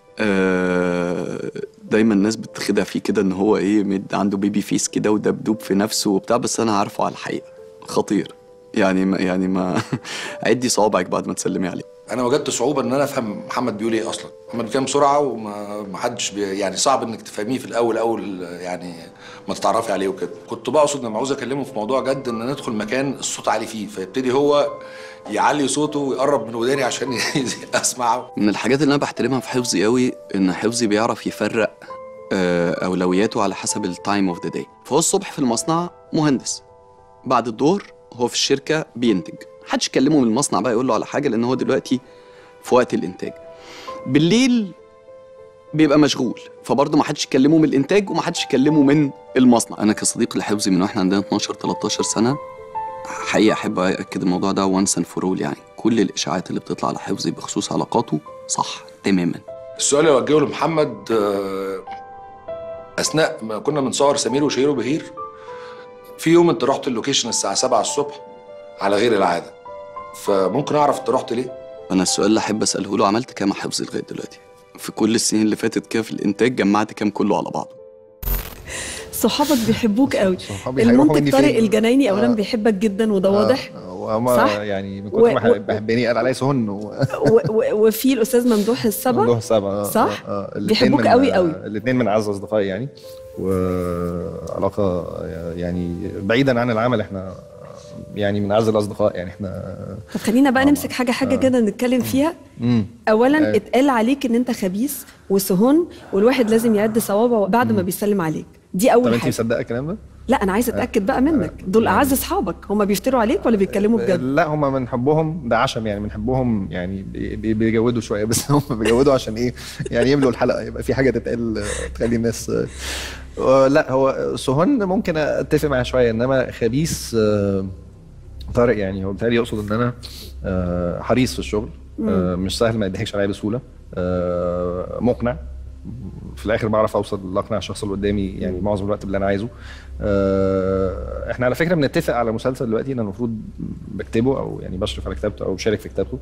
آه، دايما الناس بتخدع فيه كده ان هو ايه مد عنده بيبي فيس كده ودبدوب في نفسه وبتاع بس انا عارفه على الحقيقه خطير يعني ما يعني ما عدي صوابعك بعد ما تسلمي عليه انا وجدت صعوبه ان انا افهم محمد بيقول ايه اصلا محمد بيتكلم بسرعه وما ما حدش بي يعني صعب انك تفهميه في الاول اول يعني ما تتعرفي عليه وكده كنت بقصد لما عاوز اكلمه في موضوع جد ان ندخل مكان الصوت عالي فيه فيبتدي هو يعلي صوته ويقرب من وداني عشان اسمعه من الحاجات اللي انا بحترمها في حفظي قوي ان حفظي بيعرف يفرق آه، اولوياته على حسب التايم اوف ذا داي فهو الصبح في المصنع مهندس بعد الظهر هو في الشركه بينتج محدش يكلمه من المصنع بقى يقول له على حاجه لان هو دلوقتي في وقت الانتاج بالليل بيبقى مشغول فبرضه ما حدش يكلمه من الانتاج وما حدش يكلمه من المصنع انا كصديق لحفظي من واحنا عندنا 12 13 سنه حقيقه احب اكد الموضوع ده وانس اند فور اول يعني كل الاشاعات اللي بتطلع على حفظي بخصوص علاقاته صح تماما السؤال اللي اوجهه لمحمد آه، اثناء ما كنا بنصور سمير وشهير وبهير في يوم انت رحت اللوكيشن الساعه 7 الصبح على غير العاده فممكن اعرف انت رحت ليه انا السؤال اللي احب اساله له عملت كام حفظي لغايه دلوقتي في كل السنين اللي فاتت كده في الانتاج جمعت كام كله على بعضه صحابك بيحبوك قوي صحابي هيروحوا المنتج مني طارق فين؟ الجنايني اولا آه. بيحبك جدا وده واضح آه، وهما صح؟ يعني من و- كتر ما و- بيحبني قال عليا سهن و... و- و- وفي الاستاذ ممدوح السبع ممدوح السبع آه، صح؟ آه، آه. الاتنين بيحبوك من- قوي قوي. الاثنين من اعز اصدقائي يعني وعلاقه يعني بعيدا عن العمل احنا يعني من اعز الاصدقاء يعني احنا طب خلينا بقى طبعاً. نمسك حاجه حاجه كده نتكلم فيها امم اولا آه. اتقال عليك ان انت خبيث وسهون والواحد لازم يعد صوابعه بعد ما بيسلم عليك دي طب اول انت حاجه مصدقه الكلام ده؟ لا انا عايزه اتاكد بقى منك دول اعز اصحابك هم بيفتروا عليك ولا بيتكلموا بجد لا هم من حبهم ده عشم يعني من حبهم يعني بي- بي- بيجودوا شويه بس هم بيجودوا عشان ايه يعني يملوا الحلقه يبقى في حاجه تتقال تخلي الناس آه، لا هو سهن ممكن اتفق معاه شويه انما خبيث آه، طارق يعني هو بالتالي يقصد ان انا آه، حريص في الشغل آه، مش سهل ما يضحكش عليا بسهوله آه، مقنع في الاخر بعرف اوصل لاقنع الشخص اللي قدامي يعني معظم الوقت باللي انا عايزه آه، احنا على فكره بنتفق على مسلسل دلوقتي انا المفروض بكتبه او يعني بشرف على كتابته او بشارك في كتابته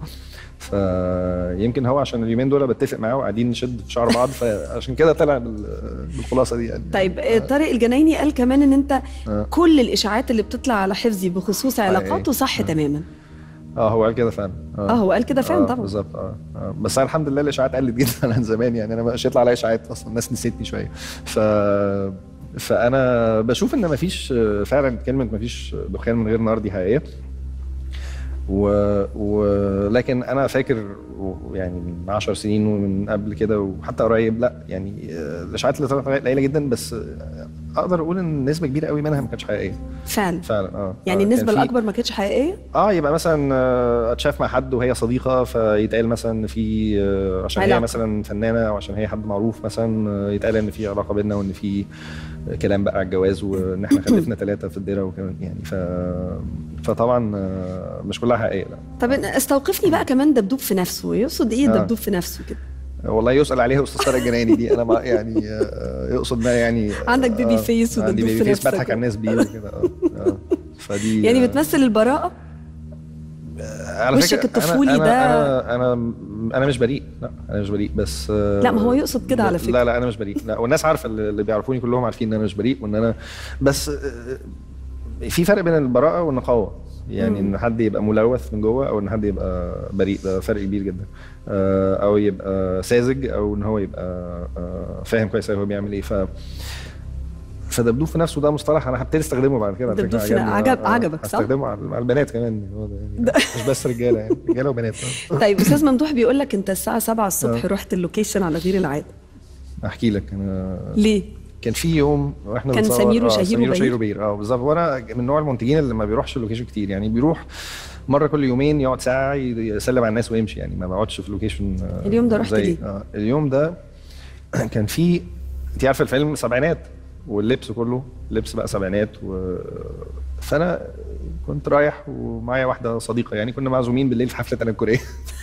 فيمكن هو عشان اليومين دول بتفق معاه وقاعدين نشد في شعر بعض فعشان كده طلع بال- بالخلاصه دي يعني طيب آه، طارق الجنايني قال كمان ان انت آه. كل الاشاعات اللي بتطلع على حفظي بخصوص علاقاته صح آه. تماما اه هو قال كده فعلا اه هو قال كده فعلا آه طبعا بالظبط اه آه. بس انا الحمد لله الاشاعات قلت جدا عن زمان يعني انا ما بقاش يطلع عليا اشاعات اصلا الناس نسيتني شويه ف فانا بشوف ان مفيش فعلا كلمه مفيش دخان من غير نار دي حقيقيه و... ولكن انا فاكر و- يعني من 10 سنين ومن قبل كده وحتى قريب لا يعني آه، الاشاعات اللي طلعت قليله جدا بس آه، اقدر اقول ان نسبه كبيره قوي منها ما كانتش حقيقيه فعلا فعلا اه يعني آه، النسبه كان في- الاكبر ما كانتش حقيقيه اه يبقى مثلا آه، اتشاف مع حد وهي صديقه فيتقال مثلا ان في آه، عشان هي علاقة. مثلا فنانه او عشان هي حد معروف مثلا آه، يتقال ان في علاقه بيننا وان في كلام بقى على الجواز وان احنا خلفنا ثلاثه في الديره وكمان يعني ف فطبعا آه، مش كلها حقيقيه لا طب استوقفني بقى كمان دبدوب في نفسه يقصد ايه آه. دبدوب في نفسه كده والله يسال عليها استاذ طارق الجناني دي انا ما يعني آه، يقصد ده يعني عندك بيبي فيس عندي ودبدوب بيبي في فيس نفسك. بضحك على الناس بيه وكده اه آه. فدي يعني آه، بتمثل البراءه على وشك فكرة الطفولي أنا ده- أنا, انا انا انا مش بريء لا انا مش بريء بس آه، لا، ما هو يقصد كده على فكرة. لا لا انا مش بريء لا والناس عارفه اللي اللي بيعرفوني كلهم عارفين ان انا مش بريء وان انا بس آه، في فرق بين البراءه والنقاوه يعني ان حد يبقى ملوث من جوه او ان حد يبقى بريء ده فرق كبير جدا آه، او يبقى ساذج او ان هو يبقى آه، فاهم كويس أوي هو بيعمل ايه ف فدبدوب في نفسه ده مصطلح انا هبتدي استخدمه بعد كده على دبدوب فكرة، في- عجبني. عجب- آه، آه، عجبك، صح؟ هستخدمه على مع البنات كمان هو ده يعني مش بس رجاله يعني رجاله وبنات آه. طيب استاذ ممدوح بيقول لك انت الساعه 7 الصبح آه. رحت اللوكيشن على غير العاده احكي لك انا ليه كان في يوم واحنا كان بنصور- سمير آه، وشهير سمير وبهير؟ وشهير وبهير اه بالظبط وانا من نوع المنتجين اللي ما بيروحش اللوكيشن كتير يعني بيروح مره كل يومين يقعد ساعه يسلم على الناس ويمشي يعني ما بقعدش في اللوكيشن آه، اليوم ده رحت زي- ليه؟ آه اليوم ده كان في انت عارفه الفيلم سبعينات واللبس كله لبس بقى سبعينات و... فانا كنت رايح ومعايا واحده صديقه يعني كنا معزومين بالليل في حفله تنكريه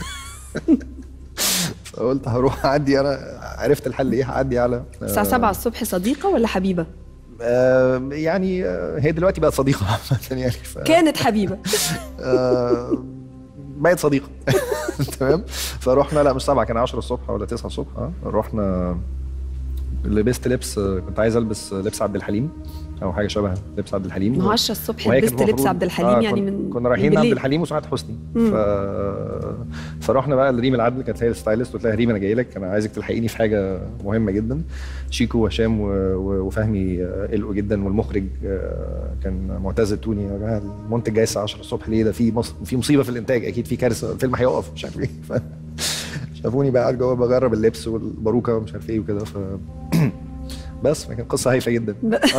فقلت هروح اعدي انا عرفت الحل ايه هعدي على الساعه 7 الصبح صديقه ولا حبيبه آه، يعني آه، هي دلوقتي بقت صديقه عامة يعني ف... كانت حبيبه آه، بقت صديقه تمام فرحنا لا مش سبعة كان 10 الصبح ولا 9 الصبح اه رحنا لبست لبس آه، كنت عايز البس لبس عبد الحليم او حاجه شبه لبس عبد الحليم ما هو 10 الصبح وهي لبست كانت لبس المفروض- عبد الحليم آه، يعني كن- من كنا رايحين من عبد بالليل. الحليم وسعاد حسني مم. ف... فرحنا بقى لريم العدل كانت هي الستايلست قلت لها ريم انا جاي لك انا عايزك تلحقيني في حاجه مهمه جدا شيكو وهشام و... و... وفهمي آه، قلقوا جدا والمخرج آه، كان معتز التوني يا جماعه المنتج جاي الساعه 10 الصبح ليه ده في مص... في مصيبه في الانتاج اكيد في كارثه الفيلم هيقف مش عارف ايه ف... شافوني بقى قاعد جوه بجرب اللبس والباروكه ومش عارف ايه وكده ف بس كانت قصه هايفه جدا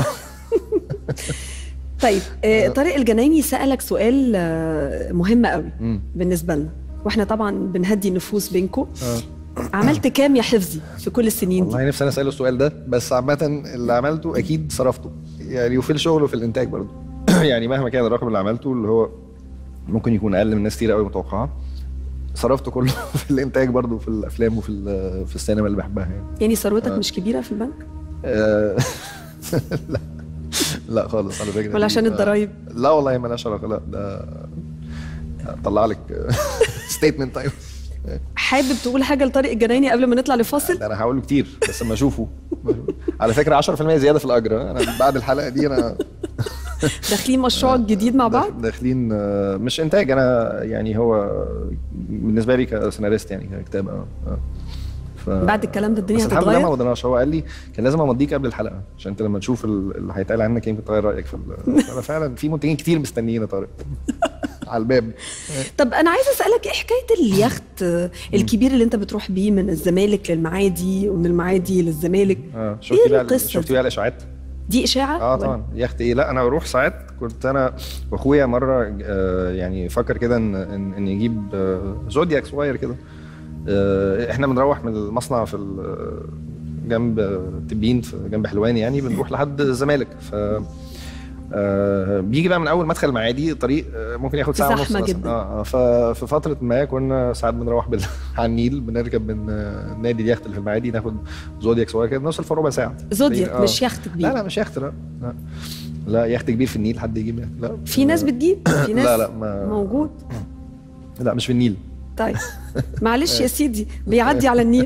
طيب آه، طارق الجنايني سالك سؤال آه، مهم قوي مم. بالنسبه لنا واحنا طبعا بنهدي النفوس بينكم آه. عملت كام يا حفظي في كل السنين دي والله نفسي انا اساله السؤال ده بس عامه اللي عملته اكيد صرفته يعني وفي الشغل وفي الانتاج برضه يعني مهما كان الرقم اللي عملته اللي هو ممكن يكون اقل من ناس كتير قوي متوقعه صرفته كله في الانتاج برضه في الافلام وفي ال- في السينما اللي بحبها يعني يعني ثروتك آه. مش كبيره في البنك آه، لا لا خالص على فكره ولا دي- عشان آه، الضرايب لا والله مالهاش علاقه لا ده طلع لك ستيتمنت طيب حابب تقول حاجه لطارق الجنايني قبل ما نطلع لفاصل ده انا هقول له كتير بس اما اشوفه على فكره 10% زياده في الاجر ها؟ انا بعد الحلقه دي انا داخلين مشروع جديد مع بعض داخ- داخلين آه، مش انتاج انا يعني هو بالنسبه لي كسيناريست يعني ككتاب اه آه. ف... بعد الكلام ده الدنيا بس الحمد لله ما هتتغير مضيناش هو قال لي كان لازم امضيك قبل الحلقه عشان انت لما تشوف ال- اللي هيتقال عنك يمكن تغير رايك في ال- انا فعلا في منتجين كتير مستنيين يا طارق على الباب طب انا عايزه اسالك ايه حكايه اليخت آه، الكبير اللي انت بتروح بيه من الزمالك للمعادي ومن المعادي للزمالك اه إيه شفتي بقى القصة شفتي دي؟ بقى الاشاعات دي اشاعه اه ولا- طبعا يخت ايه لا انا بروح ساعات كنت انا واخويا مره آه يعني فكر كده ان ان, إن يجيب آه زودياك صغير كده آه احنا بنروح من المصنع في ال- جنب تبين في جنب حلوان يعني بنروح لحد الزمالك ف آه بيجي بقى من اول مدخل المعادي طريق آه ممكن ياخد ساعه ونص زحمة مثلا. جدا. اه آه، ففي فتره ما كنا ساعات بنروح بال... على النيل بنركب من آه، نادي اليخت اللي في المعادي ناخد زودياك صغير كده نوصل في ربع ساعه زودياك آه. مش يخت كبير لا لا مش يخت لا لا لا يخت كبير في النيل حد يجيب يخت لا في ناس بتجيب في ناس لا لا ما موجود لا مش في النيل طيب معلش يا سيدي بيعدي على النيل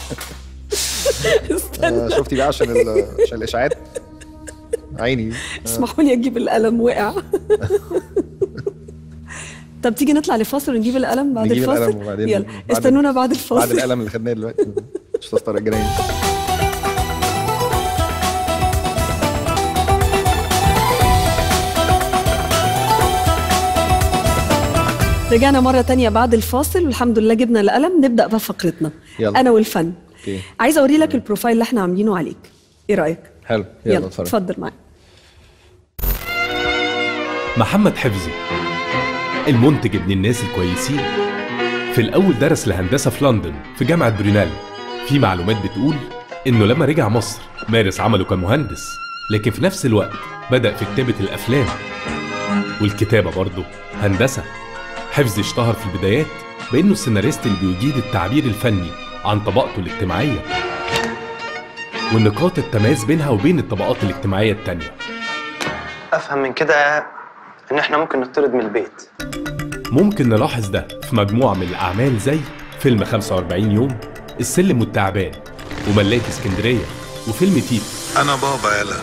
استنى آه شفتي بقى عشان ال- عشان الاشاعات عيني اسمحوا لي اجيب القلم وقع طب تيجي نطلع لفاصل ونجيب القلم بعد نجيب الفاصل القلم وبعدين يلا بعد- استنونا بعد بعد الفاصل القلم اللي خدناه دلوقتي استاذ طارق جناين رجعنا مرة تانية بعد الفاصل والحمد لله جبنا القلم نبدأ بقى فقرتنا يلا. أنا والفن اوكي عايزة أوري لك البروفايل اللي احنا عاملينه عليك إيه رأيك؟ حلو يلا اتفرج اتفضل معايا محمد حفظي المنتج ابن الناس الكويسين في الأول درس الهندسة في لندن في جامعة برينال في معلومات بتقول إنه لما رجع مصر مارس عمله كمهندس لكن في نفس الوقت بدأ في كتابة الأفلام والكتابة برضه هندسة حفظي اشتهر في البدايات بإنه السيناريست اللي بيجيد التعبير الفني عن طبقته الاجتماعية والنقاط التماس بينها وبين الطبقات الاجتماعية التانية افهم من كده ان احنا ممكن نطرد من البيت ممكن نلاحظ ده في مجموعة من الأعمال زي فيلم 45 يوم السلم والتعبان وملاك اسكندرية وفيلم تيتو أنا بابا يلا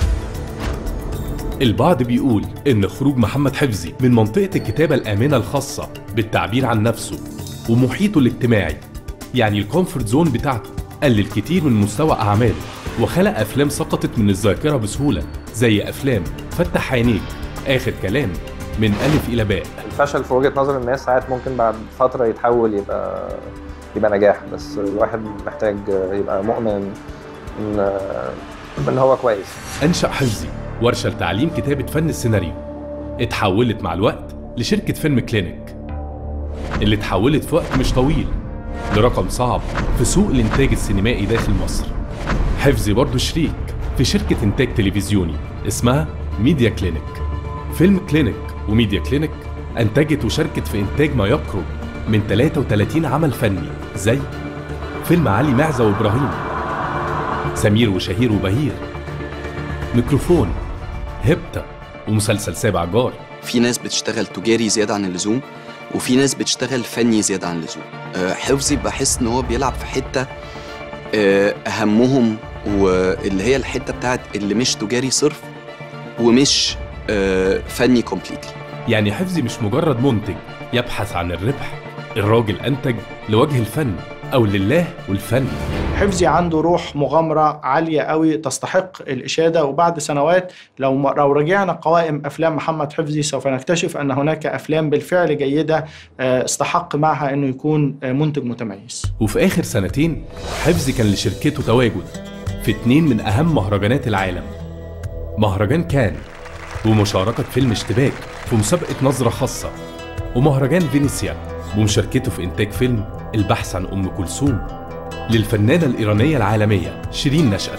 البعض بيقول إن خروج محمد حفظي من منطقة الكتابة الآمنة الخاصة بالتعبير عن نفسه ومحيطه الاجتماعي يعني الكومفورت زون بتاعته قلل كتير من مستوى أعماله وخلق أفلام سقطت من الذاكرة بسهولة زي أفلام فتح عينيك آخر كلام من ألف إلى باء الفشل في وجهه نظر الناس ساعات ممكن بعد فتره يتحول يبقى يبقى نجاح بس الواحد محتاج يبقى مؤمن ان ان هو كويس أنشأ حفظي ورشة لتعليم كتابة فن السيناريو اتحولت مع الوقت لشركة فيلم كلينيك اللي اتحولت في وقت مش طويل لرقم صعب في سوق الإنتاج السينمائي داخل مصر حفظي برضه شريك في شركة إنتاج تلفزيوني اسمها ميديا كلينيك فيلم كلينيك وميديا كلينيك أنتجت وشاركت في إنتاج ما يقرب من 33 عمل فني زي فيلم علي معزة وإبراهيم سمير وشهير وبهير ميكروفون هبتة ومسلسل سابع جار في ناس بتشتغل تجاري زيادة عن اللزوم وفي ناس بتشتغل فني زيادة عن اللزوم آه، حفظي بحس ان هو بيلعب في حتة آه، اهمهم واللي هي الحتة بتاعت اللي مش تجاري صرف ومش آه، فني كومبليتلي يعني حفظي مش مجرد منتج يبحث عن الربح الراجل أنتج لوجه الفن أو لله والفن حفظي عنده روح مغامرة عالية قوي تستحق الإشادة وبعد سنوات لو لو رجعنا قوائم أفلام محمد حفظي سوف نكتشف أن هناك أفلام بالفعل جيدة آه، استحق معها أنه يكون آه، منتج متميز وفي آخر سنتين حفظي كان لشركته تواجد في اتنين من أهم مهرجانات العالم مهرجان كان ومشاركة فيلم اشتباك في مسابقة نظرة خاصة ومهرجان فينيسيا بمشاركته في إنتاج فيلم البحث عن أم كلثوم للفنانة الإيرانية العالمية شيرين نشأت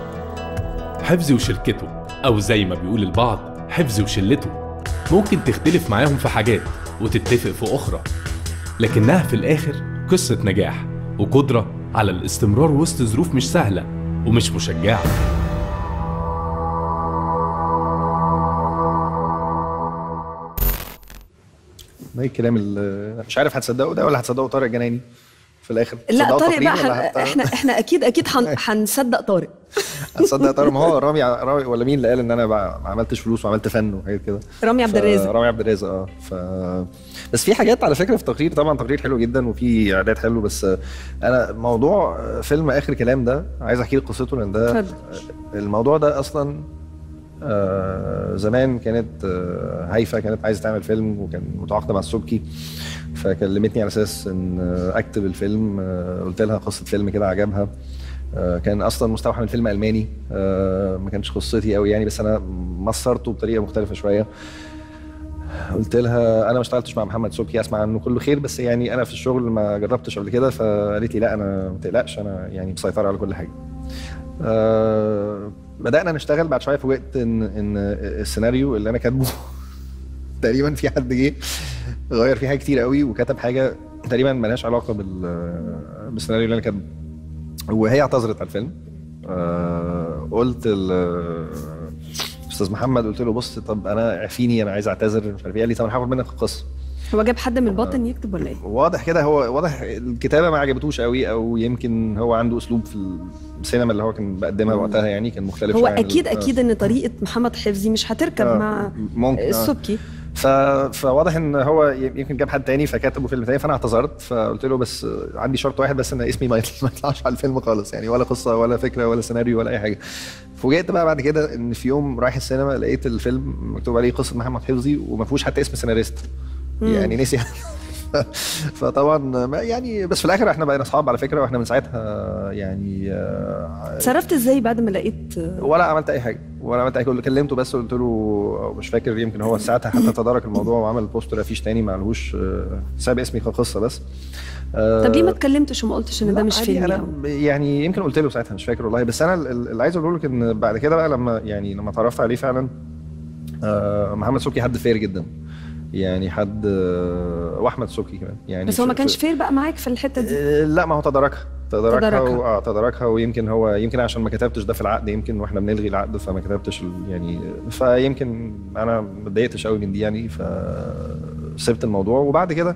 حفظي وشركته أو زي ما بيقول البعض حفظي وشلته ممكن تختلف معاهم في حاجات وتتفق في أخرى لكنها في الآخر قصة نجاح وقدرة على الاستمرار وسط ظروف مش سهلة ومش مشجعة ما هي الكلام اللي مش عارف هتصدقوا ده ولا هتصدقوا طارق جناني في الاخر لا هتصدقوا طارق التقرير بقى ولا حن... هت- احنا احنا اكيد اكيد هن... هنصدق طارق هتصدق طارق ما هو رامي رامي ولا مين اللي قال ان انا بقى ما عملتش فلوس وعملت فن وحاجات كده رامي عبد ف- الرازق رامي عبد الرازق اه ف بس في حاجات على فكره في تقرير طبعا تقرير حلو جدا وفي اعداد حلو بس انا موضوع فيلم اخر كلام ده عايز احكي لك قصته لان ده اتفضل. الموضوع ده اصلا آه، زمان كانت آه، هيفا كانت عايزه تعمل فيلم وكان متعاقده مع السبكي فكلمتني على اساس ان آه، اكتب الفيلم آه، قلت لها قصه فيلم كده عجبها آه، كان اصلا مستوحى من فيلم الماني آه، ما كانش قصتي قوي يعني بس انا مصرته بطريقه مختلفه شويه قلت لها انا ما اشتغلتش مع محمد سبكي اسمع عنه كله خير بس يعني انا في الشغل ما جربتش قبل كده فقالت لي لا انا ما تقلقش انا يعني مسيطره على كل حاجه آه بدانا نشتغل بعد شويه فوجئت ان ان السيناريو اللي انا كاتبه تقريبا في حد جه غير فيه حاجه كتير قوي وكتب حاجه تقريبا ملهاش علاقه بال بالسيناريو اللي انا كاتبه وهي اعتذرت على الفيلم آه قلت ال- استاذ محمد قلت له بص طب انا عفيني انا عايز اعتذر مش عارف ايه قال لي طب انا هاخد منك القصه هو جاب حد من الباطن يكتب ولا ايه؟ واضح كده هو واضح الكتابه ما عجبتوش قوي او يمكن هو عنده اسلوب في السينما اللي هو كان بيقدمها وقتها يعني كان مختلف هو شوية عن اكيد ال- اكيد ان طريقه محمد حفظي مش هتركب آه، مع ممكن آه. السبكي ف... فواضح ان هو ي- يمكن جاب حد تاني فكتبه فيلم تاني فانا اعتذرت فقلت له بس عندي شرط واحد بس ان اسمي ما يطل- ما يطلعش على الفيلم خالص يعني ولا قصه ولا فكره ولا سيناريو ولا اي حاجه فوجئت بقى بعد كده ان في يوم رايح السينما لقيت الفيلم مكتوب عليه قصه محمد حفظي وما فيهوش حتى اسم سيناريست يعني نسي فطبعا ما يعني بس في الاخر احنا بقينا اصحاب على فكره واحنا من ساعتها يعني آه، اتصرفت ازاي بعد ما لقيت ولا عملت اي حاجه ولا عملت اي حاجه كلمته بس قلت له أو مش فاكر يمكن هو ساعتها حتى تدارك الموضوع وعمل بوستر افيش تاني معلهوش آه، ساب اسمي كقصه بس آه، طب ليه ما اتكلمتش وما قلتش ان ده لا، مش عادي، فيلمي انا أو- ب- يعني يمكن قلت له ساعتها مش فاكر والله بس انا ال- ال- اللي عايز اقوله لك ان بعد كده بقى لما يعني لما اتعرفت عليه فعلا آه، محمد سوكي حد فير جدا يعني حد آه، واحمد سوكي كمان يعني بس هو ما في- كانش في- فير بقى معاك في الحته دي آه، لا ما هو تداركها تداركها تداركها. و... اه تداركها ويمكن هو يمكن عشان ما كتبتش ده في العقد يمكن واحنا بنلغي العقد فما كتبتش ال... يعني فيمكن انا ما اتضايقتش قوي من دي يعني فسبت الموضوع وبعد كده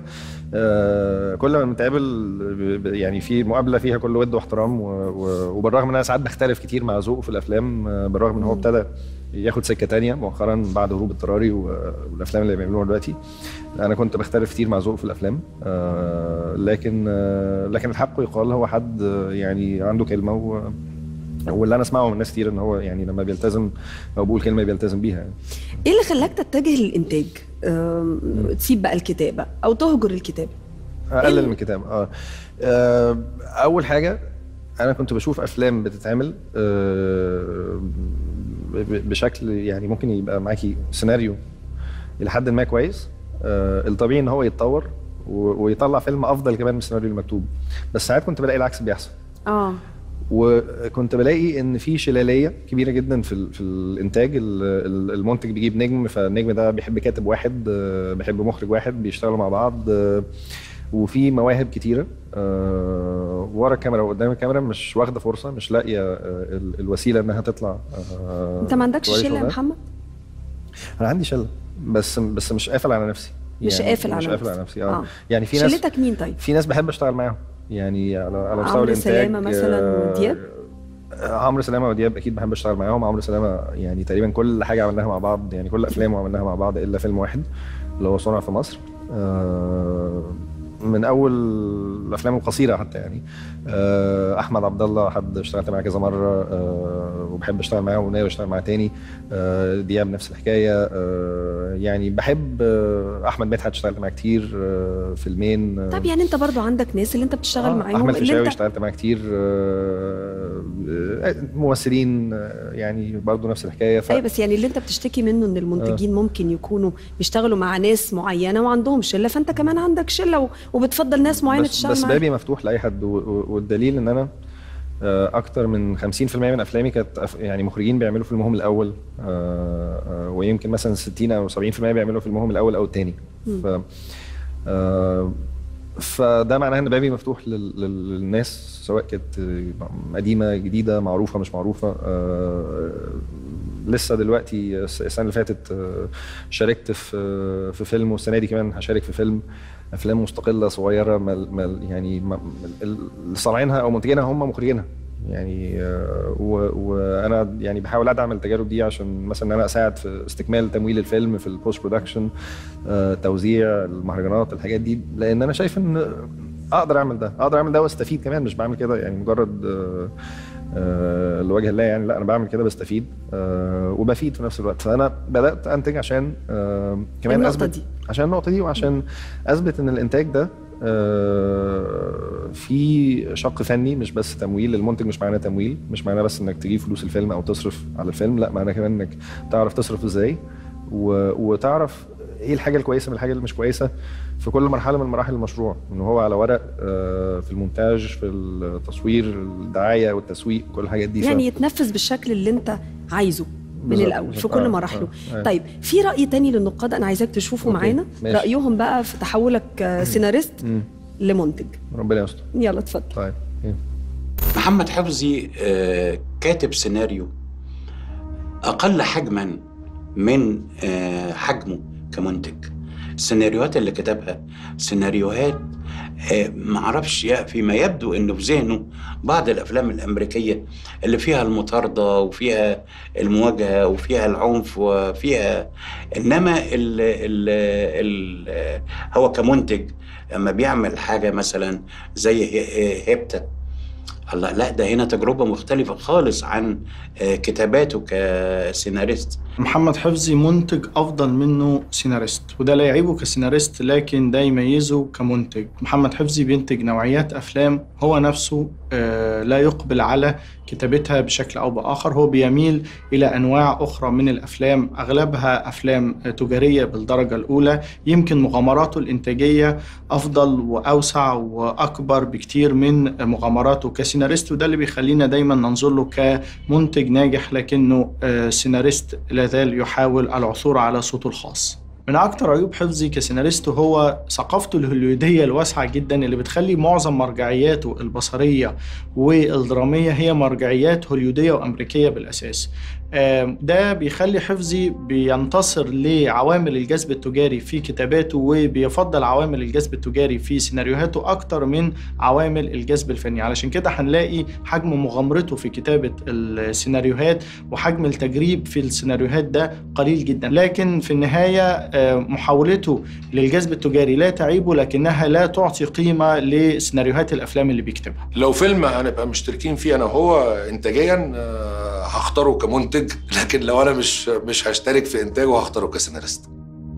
آه كل ما بنتقابل ب- ب- يعني في مقابله فيها كل ود واحترام و... و... وبالرغم ان انا ساعات بختلف كتير مع ذوقه في الافلام آه بالرغم ان هو ابتدى ياخد سكه تانية مؤخرا بعد هروب اضطراري و- والافلام اللي بيعملوها دلوقتي انا كنت بختلف كتير مع ذوقه في الافلام آه لكن آه لكن الحق يقال هو حد آه، يعني عنده كلمه و واللي انا اسمعه من ناس كتير ان هو يعني لما بيلتزم او بيقول كلمه بيلتزم بيها يعني. ايه اللي خلاك تتجه للانتاج أم، تسيب بقى الكتابه او تهجر الكتابه اقلل من الكتاب اه آه، اول حاجه انا كنت بشوف افلام بتتعمل آه، ب- بشكل يعني ممكن يبقى معاكي سيناريو الى حد ما كويس آه، الطبيعي ان هو يتطور و- ويطلع فيلم افضل كمان من السيناريو المكتوب بس ساعات كنت بلاقي العكس بيحصل اه وكنت بلاقي ان في شلاليه كبيره جدا في ال- في الانتاج ال- ال- المنتج بيجيب نجم فالنجم ده بيحب كاتب واحد آه، بيحب مخرج واحد بيشتغلوا مع بعض آه، وفي مواهب كتيره آه، ورا الكاميرا وقدام الكاميرا مش واخده فرصه مش لاقيه آه، ال- الوسيله انها تطلع آه، انت ما عندكش توري شله يا شغلها. محمد انا عندي شله بس بس مش قافل على نفسي مش قافل على مش قافل نفسك. على نفسي اه, آه. يعني في ناس شلتك مين طيب في ناس بحب اشتغل معاهم يعني على على مستوى عمرو الانتاج سلامة مثلاً آه، ودياب؟ آه، عمرو سلامه ودياب اكيد بحب اشتغل معاهم عمرو سلامه يعني تقريبا كل حاجه عملناها مع بعض يعني كل افلامه عملناها مع بعض الا فيلم واحد اللي هو صنع في مصر آه، من اول الافلام القصيره حتى يعني آه، احمد عبد الله حد اشتغلت معاه كذا مره آه، وبحب اشتغل معاه وناوي اشتغل معاه تاني آه، دياب نفس الحكايه آه، يعني بحب آه، احمد مدحت اشتغلت معاه كتير آه، فيلمين آه، طب يعني انت برضو عندك ناس اللي انت بتشتغل آه، معاهم احمد اللي فيشاوي انت اشتغلت معاه كتير آه، آه، ممثلين آه، يعني برضو نفس الحكايه ف... اي بس يعني اللي انت بتشتكي منه ان المنتجين ممكن يكونوا بيشتغلوا مع ناس معينه وعندهم شله فانت كمان عندك شله و- وبتفضل ناس معينه بس, تشتغل بس معاها بابي مفتوح لاي حد و- و- والدليل ان انا آه، اكتر من 50% من افلامي كانت أف- يعني مخرجين بيعملوا فيلمهم الاول آه، آه، ويمكن مثلا 60 او 70% بيعملوا فيلمهم الاول او الثاني ف آه، فده معناه ان بابي مفتوح لل- لل- للناس سواء كانت آه، قديمه جديده معروفه مش معروفه آه، لسه دلوقتي الس- السنه اللي فاتت آه، شاركت في في فيلم والسنه دي كمان هشارك في فيلم افلام مستقله صغيره مل مل يعني م- اللي صانعينها او منتجينها هم مخرجينها يعني آه، و- وانا يعني بحاول ادعم التجارب دي عشان مثلا ان انا اساعد في استكمال تمويل الفيلم في البوست برودكشن توزيع المهرجانات الحاجات دي لان انا شايف ان اقدر اعمل ده اقدر اعمل ده واستفيد كمان مش بعمل كده يعني مجرد آه، آه، لوجه الله يعني لا انا بعمل كده بستفيد آه، وبفيد في نفس الوقت فانا بدات انتج عشان آه، كمان النقطة اثبت دي. عشان النقطه دي وعشان اثبت ان الانتاج ده آه، في شق فني مش بس تمويل المنتج مش معناه تمويل مش معناه بس انك تجيب فلوس الفيلم او تصرف على الفيلم لا معناه كمان انك تعرف تصرف ازاي و- وتعرف ايه الحاجه الكويسه من الحاجه اللي مش كويسه في كل مرحله من مراحل المشروع ان هو على ورق آه، في المونتاج في التصوير الدعايه والتسويق كل الحاجات دي ف- يعني يتنفذ بالشكل اللي انت عايزه من بالظبط، الاول في بالظبط. كل آه، مراحله آه، آه. طيب في راي تاني للنقاد انا عايزاك تشوفه أوكي، معانا ماشي. رايهم بقى في تحولك آه، سيناريست مم. لمنتج ربنا يستر يلا اتفضل طيب إيه. محمد حفظي آه، كاتب سيناريو أقل حجما من آه، حجمه كمنتج السيناريوهات اللي كتبها سيناريوهات آه، معرفش يا- فيما يبدو انه في ذهنه بعض الافلام الامريكيه اللي فيها المطارده وفيها المواجهه وفيها العنف وفيها انما ال ال ال هو كمنتج لما بيعمل حاجه مثلا زي ه- هيبتا الله لا ده هنا تجربه مختلفه خالص عن آه، كتاباته كسيناريست محمد حفظي منتج افضل منه سيناريست وده لا يعيبه كسيناريست لكن ده يميزه كمنتج محمد حفظي بينتج نوعيات افلام هو نفسه آه، لا يقبل على كتابتها بشكل او باخر هو بيميل الى انواع اخرى من الافلام اغلبها افلام آه، تجاريه بالدرجه الاولى يمكن مغامراته الانتاجيه افضل واوسع واكبر بكتير من مغامراته كسيناريست وده اللي بيخلينا دايما ننظر له كمنتج ناجح لكنه آه، سيناريست لا زال يحاول العثور على صوته الخاص من أكتر عيوب حفظي كسيناريست هو ثقافته الهوليودية الواسعة جدا اللي بتخلي معظم مرجعياته البصرية والدرامية هي مرجعيات هوليودية وأمريكية بالأساس آم، ده بيخلي حفظي بينتصر لعوامل الجذب التجاري في كتاباته وبيفضل عوامل الجذب التجاري في سيناريوهاته أكتر من عوامل الجذب الفني علشان كده هنلاقي حجم مغامرته في كتابة السيناريوهات وحجم التجريب في السيناريوهات ده قليل جدا لكن في النهاية آه، محاولته للجذب التجاري لا تعيبه لكنها لا تعطي قيمة لسيناريوهات الأفلام اللي بيكتبها لو فيلم هنبقى مشتركين فيه انا وهو انتاجيا آه، هختاره كمنتج لكن لو انا مش مش هشترك في انتاجه هختاره كسيناريست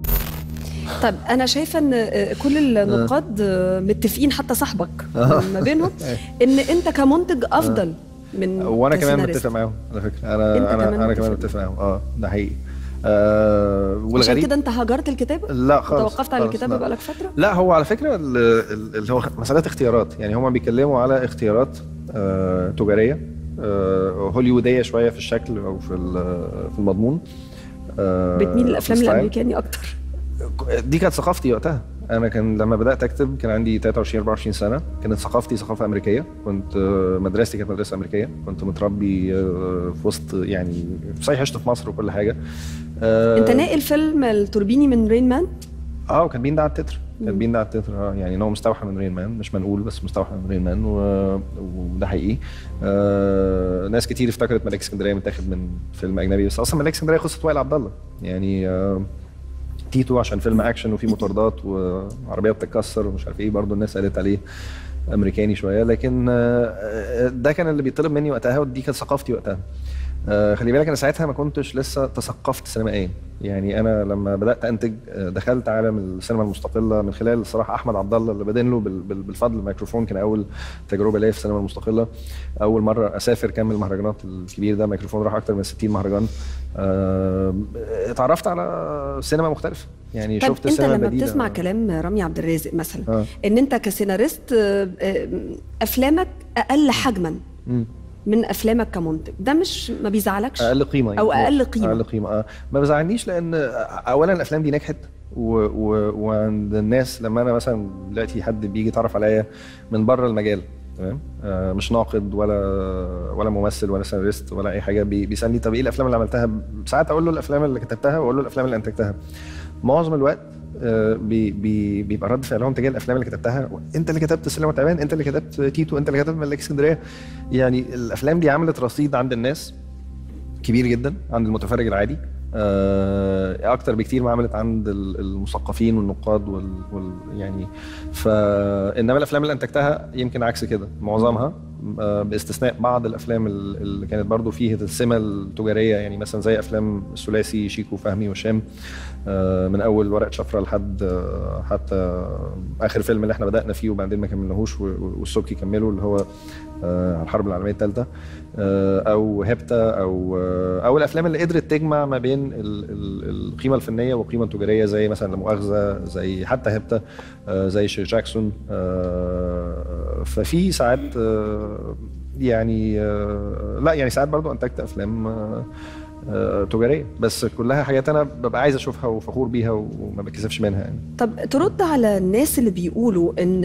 طيب انا شايفه ان آه، كل النقاد آه، متفقين حتى صاحبك ما بينهم ان انت كمنتج افضل من وانا كمان كسيناريست. متفق معاهم على فكره أنت انا انا كمان انا كمان متفق. متفق معاهم اه ده حقيقي آه عشان والغريب كده انت هاجرت الكتابه لا خالص توقفت عن خالص، الكتابه لا. بقالك فتره لا هو على فكره ال- ال- اللي هو مسألة اختيارات يعني هما بيتكلموا على اختيارات آه تجاريه آه هوليووديه شويه في الشكل او في ال- في المضمون آه بتميل في للافلام الستايل. الامريكاني اكتر دي كانت ثقافتي وقتها انا كان لما بدات اكتب كان عندي 23 24 سنه كانت ثقافتي ثقافه امريكيه كنت آه، مدرستي كانت مدرسه امريكيه كنت متربي آه، في وسط يعني صحيح عشت في مصر وكل حاجه آه، انت ناقل فيلم التوربيني من رين مان اه وكان بين ده على التتر كان بين ده على التتر اه يعني إن هو مستوحى من رين مان مش منقول بس مستوحى من رين مان و... وده حقيقي آه ناس كتير افتكرت ملاك اسكندريه متاخد من فيلم اجنبي بس اصلا ملاك اسكندريه قصه وائل عبد الله يعني آه تيتو عشان فيلم اكشن وفيه مطاردات وعربيه بتتكسر ومش عارف ايه برضه الناس قالت عليه امريكاني شويه لكن آه، ده كان اللي بيطلب مني وقتها ودي كانت ثقافتي وقتها آه، خلي بالك انا ساعتها ما كنتش لسه تثقفت سينمائيا يعني انا لما بدات انتج آه، دخلت عالم السينما المستقله من خلال الصراحه احمد عبد الله اللي بدين له بال- بال- بالفضل الميكروفون كان اول تجربه ليا في السينما المستقله اول مره اسافر كامل المهرجانات الكبير ده ميكروفون راح اكتر من 60 مهرجان آه، اتعرفت على سينما مختلفه يعني طيب شفت انت السينما لما البديله بتسمع كلام رامي عبد الرازق مثلا آه. ان انت كسيناريست آه، آه، افلامك اقل حجما مم. من افلامك كمنتج ده مش ما بيزعلكش اقل قيمه او يعني. اقل قيمه اقل قيمه اه ما بزعلنيش لان اولا الافلام دي نجحت و... و... وعند الناس لما انا مثلا دلوقتي حد بيجي يتعرف عليا من بره المجال تمام آه مش ناقد ولا ولا ممثل ولا سيناريست ولا اي حاجه بي... بيسالني طب ايه الافلام اللي عملتها ساعات اقول له الافلام اللي كتبتها واقول له الافلام اللي انتجتها معظم الوقت آه، بي بي بيبقى رد فعلهم تجاه الافلام اللي كتبتها انت اللي كتبت سلم وتعبان انت اللي كتبت تيتو انت اللي كتبت ملاك اسكندريه يعني الافلام دي عملت رصيد عند الناس كبير جدا عند المتفرج العادي آه، اكتر بكتير ما عملت عند ال- المثقفين والنقاد وال, وال يعني فانما الافلام اللي انتجتها يمكن عكس كده معظمها آه، باستثناء بعض الافلام ال- اللي كانت برضو فيه السمه التجاريه يعني مثلا زي افلام الثلاثي شيكو فهمي وهشام آه، من اول ورقه شفره لحد آه، حتى اخر فيلم اللي احنا بدانا فيه وبعدين ما كملناهوش و- و- والسبكي كمله اللي هو آه، الحرب العالميه الثالثه او هيبتا او آه، او الافلام اللي قدرت تجمع ما بين ال- ال- القيمه الفنيه والقيمه التجاريه زي مثلا لا مؤاخذه زي حتى هيبتا آه، زي شير جاكسون آه، ففي ساعات آه، يعني آه، لا يعني ساعات برضو انتجت افلام آه، آه، تجاريه بس كلها حاجات انا ببقى عايز اشوفها وفخور بيها وما بتكسفش منها يعني طب ترد على الناس اللي بيقولوا ان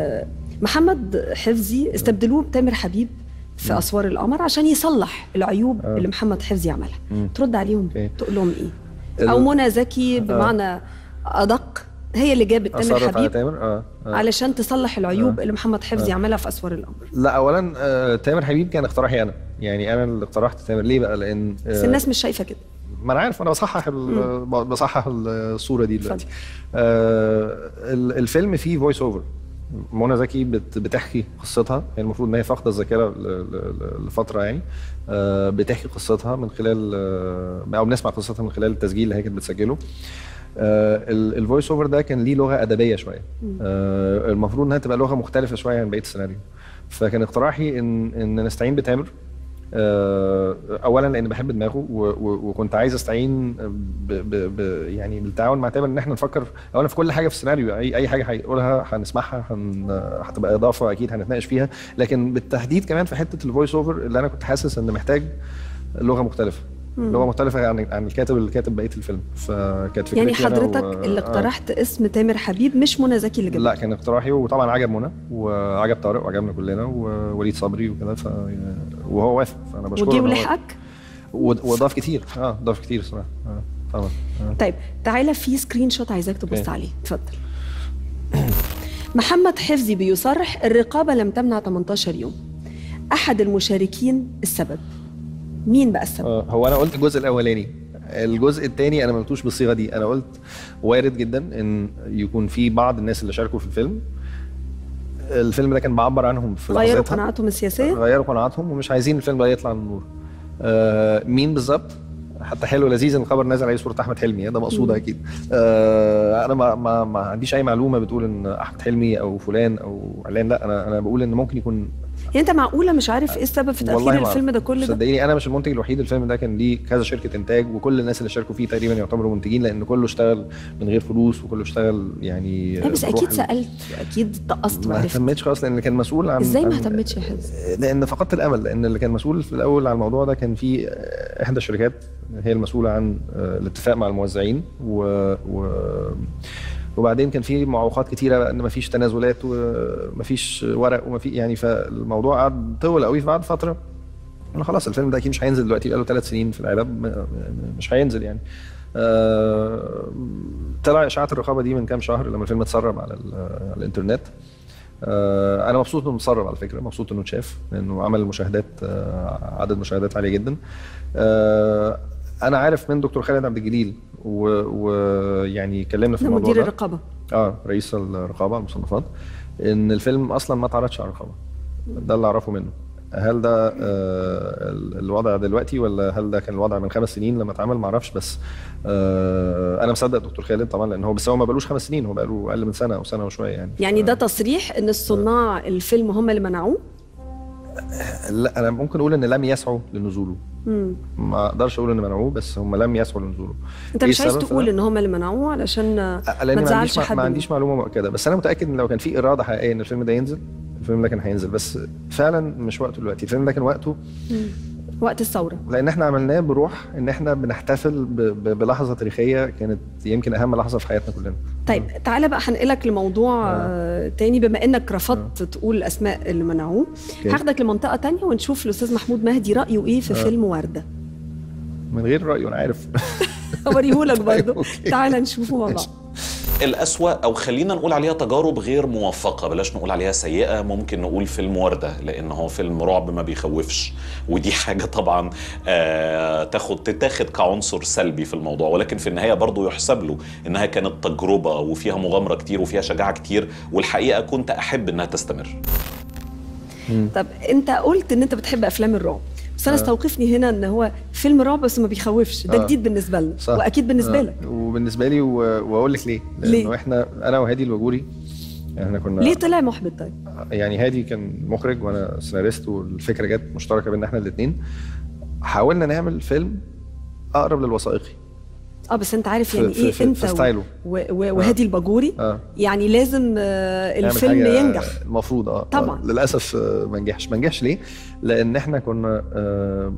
محمد حفظي استبدلوه بتامر حبيب في اسوار القمر عشان يصلح العيوب آه. اللي محمد حفظي عملها مم. ترد عليهم أوكي. تقول لهم ايه ال- او منى زكي بمعنى ادق هي اللي جابت تامر اثرت على حبيب تامر اه, آه. علشان تصلح العيوب آه. اللي محمد حفظي آه. عملها في اسوار الامر لا اولا آه تامر حبيب كان اقتراحي انا يعني انا اللي اقترحت تامر ليه بقى لان بس آه الناس مش شايفه كده ما انا عارف انا بصحح ال- بصحح الصوره دي دلوقتي آه ال- الفيلم فيه فويس اوفر منى زكي بت بتحكي قصتها هي المفروض ان هي فاقده الذاكره ل- ل- ل- لفتره يعني آه بتحكي قصتها من خلال آه او بنسمع قصتها من خلال التسجيل اللي هي كانت بتسجله الفويس اوفر ده كان ليه لغه ادبيه شويه آه المفروض انها تبقى لغه مختلفه شويه عن بقيه السيناريو فكان اقتراحي ان ان نستعين بتامر آه، اولا لان بحب دماغه و- و- وكنت عايز استعين ب ب ب يعني بالتعاون مع تامر ان احنا نفكر اولا في كل حاجه في السيناريو اي اي حاجه هيقولها هنسمعها هن هتبقى اضافه اكيد هنتناقش فيها لكن بالتحديد كمان في حته الفويس اوفر اللي انا كنت حاسس ان محتاج لغه مختلفه مم. لغه مختلفه عن عن الكاتب اللي كاتب بقيه الفيلم فكانت فكرتي يعني أنا حضرتك و- اللي آه. اقترحت اسم تامر حبيب مش منى زكي اللي جابته لا كان اقتراحي وطبعا عجب منى وعجب طارق وعجبنا كلنا ووليد صبري وكده ف وهو وافق فانا بشكره وجي إن هو- ولحقك ود- وضاف كتير اه ضاف كتير صراحه اه طبعا آه. طيب تعالى في سكرين شوت عايزاك تبص أوكي. عليه اتفضل محمد حفظي بيصرح الرقابه لم تمنع 18 يوم احد المشاركين السبب مين بقى السبب آه، هو انا قلت الجزء الاولاني الجزء الثاني انا ما قلتوش بالصيغه دي انا قلت وارد جدا ان يكون في بعض الناس اللي شاركوا في الفيلم الفيلم ده كان بعبر عنهم في غيروا لحظتها. قناعاتهم السياسيه غيروا قناعاتهم ومش عايزين الفيلم ده يطلع للنور آه مين بالظبط حتى حلو لذيذ ان الخبر نازل عليه صوره احمد حلمي ده مقصوده مم. اكيد آه انا ما, ما, ما عنديش اي معلومه بتقول ان احمد حلمي او فلان او علان لا انا انا بقول ان ممكن يكون يعني انت معقوله مش عارف ايه السبب في والله تاخير ما الفيلم أعرف. ده كل ده صدقيني انا مش المنتج الوحيد الفيلم ده كان ليه كذا شركه انتاج وكل الناس اللي شاركوا فيه تقريبا يعتبروا منتجين لان كله اشتغل من غير فلوس وكله اشتغل يعني لا بس بروح اكيد ال- سالت اكيد طقست ما وعرفت اهتمتش خالص لان كان مسؤول عن ازاي ما عن- اهتمتش يا حفظ لان فقدت الامل لان اللي كان مسؤول في الاول على الموضوع ده كان في احدى الشركات هي المسؤوله عن آه، الاتفاق مع الموزعين و, و وبعدين كان في معوقات كتيره بقى ان مفيش تنازلات ومفيش ورق ومفي يعني فالموضوع قعد طول قوي بعد فتره انا خلاص الفيلم ده اكيد مش هينزل دلوقتي بقاله ثلاث سنين في العلب م- م- مش هينزل يعني آه، طلع اشاعه الرقابه دي من كام شهر لما الفيلم اتسرب على, ال- على الانترنت آه، انا مبسوط انه متسرب على فكره مبسوط انه اتشاف لانه عمل مشاهدات آه، عدد مشاهدات عاليه جدا آه، انا عارف من دكتور خالد عبد الجليل ويعني اتكلمنا في ده الموضوع مدير ده الرقابه اه رئيس الرقابه على المصنفات ان الفيلم اصلا ما اتعرضش على الرقابه ده اللي اعرفه منه هل ده آه ال- الوضع دلوقتي ولا هل ده كان الوضع من خمس سنين لما اتعمل ما اعرفش بس آه انا مصدق دكتور خالد طبعا لان هو بس هو ما بقالوش خمس سنين هو بقاله اقل من سنه او سنه وشويه يعني يعني ده تصريح ان الصناع الفيلم هم اللي منعوه لا انا ممكن اقول ان لم يسعوا لنزوله مم. ما اقدرش اقول ان منعوه بس هم لم يسعوا لنزوله انت إيه مش عايز السبب في تقول ده؟ ان هم اللي منعوه علشان لان ما ما تزعلش عنديش حد ما عنديش معلومه مؤكده بس انا متاكد ان لو كان في اراده حقيقيه ان الفيلم ده ينزل الفيلم ده كان هينزل بس فعلا مش وقته دلوقتي الفيلم ده كان وقته مم. وقت الثوره لان احنا عملناه بروح ان احنا بنحتفل ب- ب- بلحظه تاريخيه كانت يمكن اهم لحظه في حياتنا كلنا طيب تعالى بقى هنقلك لموضوع آه. تاني بما انك رفضت تقول الاسماء اللي منعوه أوكي. هاخدك لمنطقه تانية ونشوف الاستاذ محمود مهدي رايه ايه في آه. فيلم ورده من غير رايه انا عارف اوريهولك برضه أوكي. تعالى نشوفه مع بعض الأسوأ أو خلينا نقول عليها تجارب غير موفقة بلاش نقول عليها سيئة ممكن نقول فيلم وردة لأن هو فيلم رعب ما بيخوفش ودي حاجة طبعا آه تاخد تتاخد كعنصر سلبي في الموضوع ولكن في النهاية برضو يحسب له إنها كانت تجربة وفيها مغامرة كتير وفيها شجاعة كتير والحقيقة كنت أحب إنها تستمر طب انت قلت ان انت بتحب افلام الرعب بس انا آه. استوقفني هنا ان هو فيلم رعب بس ما بيخوفش ده آه. جديد بالنسبه لنا صح. واكيد بالنسبه آه. لك وبالنسبه لي و- واقول لك ليه ليه؟ لانه احنا انا وهادي الوجوري احنا كنا ليه طلع محبط طيب يعني هادي كان مخرج وانا سيناريست والفكره جت مشتركه بيننا احنا الاثنين حاولنا نعمل فيلم اقرب للوثائقي اه بس انت عارف في- يعني في- ايه في- انت في ستايله. و... و... وهادي الباجوري اه يعني لازم آه نعمل الفيلم حاجة ينجح المفروض اه طبعاً. آه. للاسف آه، ما نجحش ما نجحش ليه؟ لان احنا كنا آه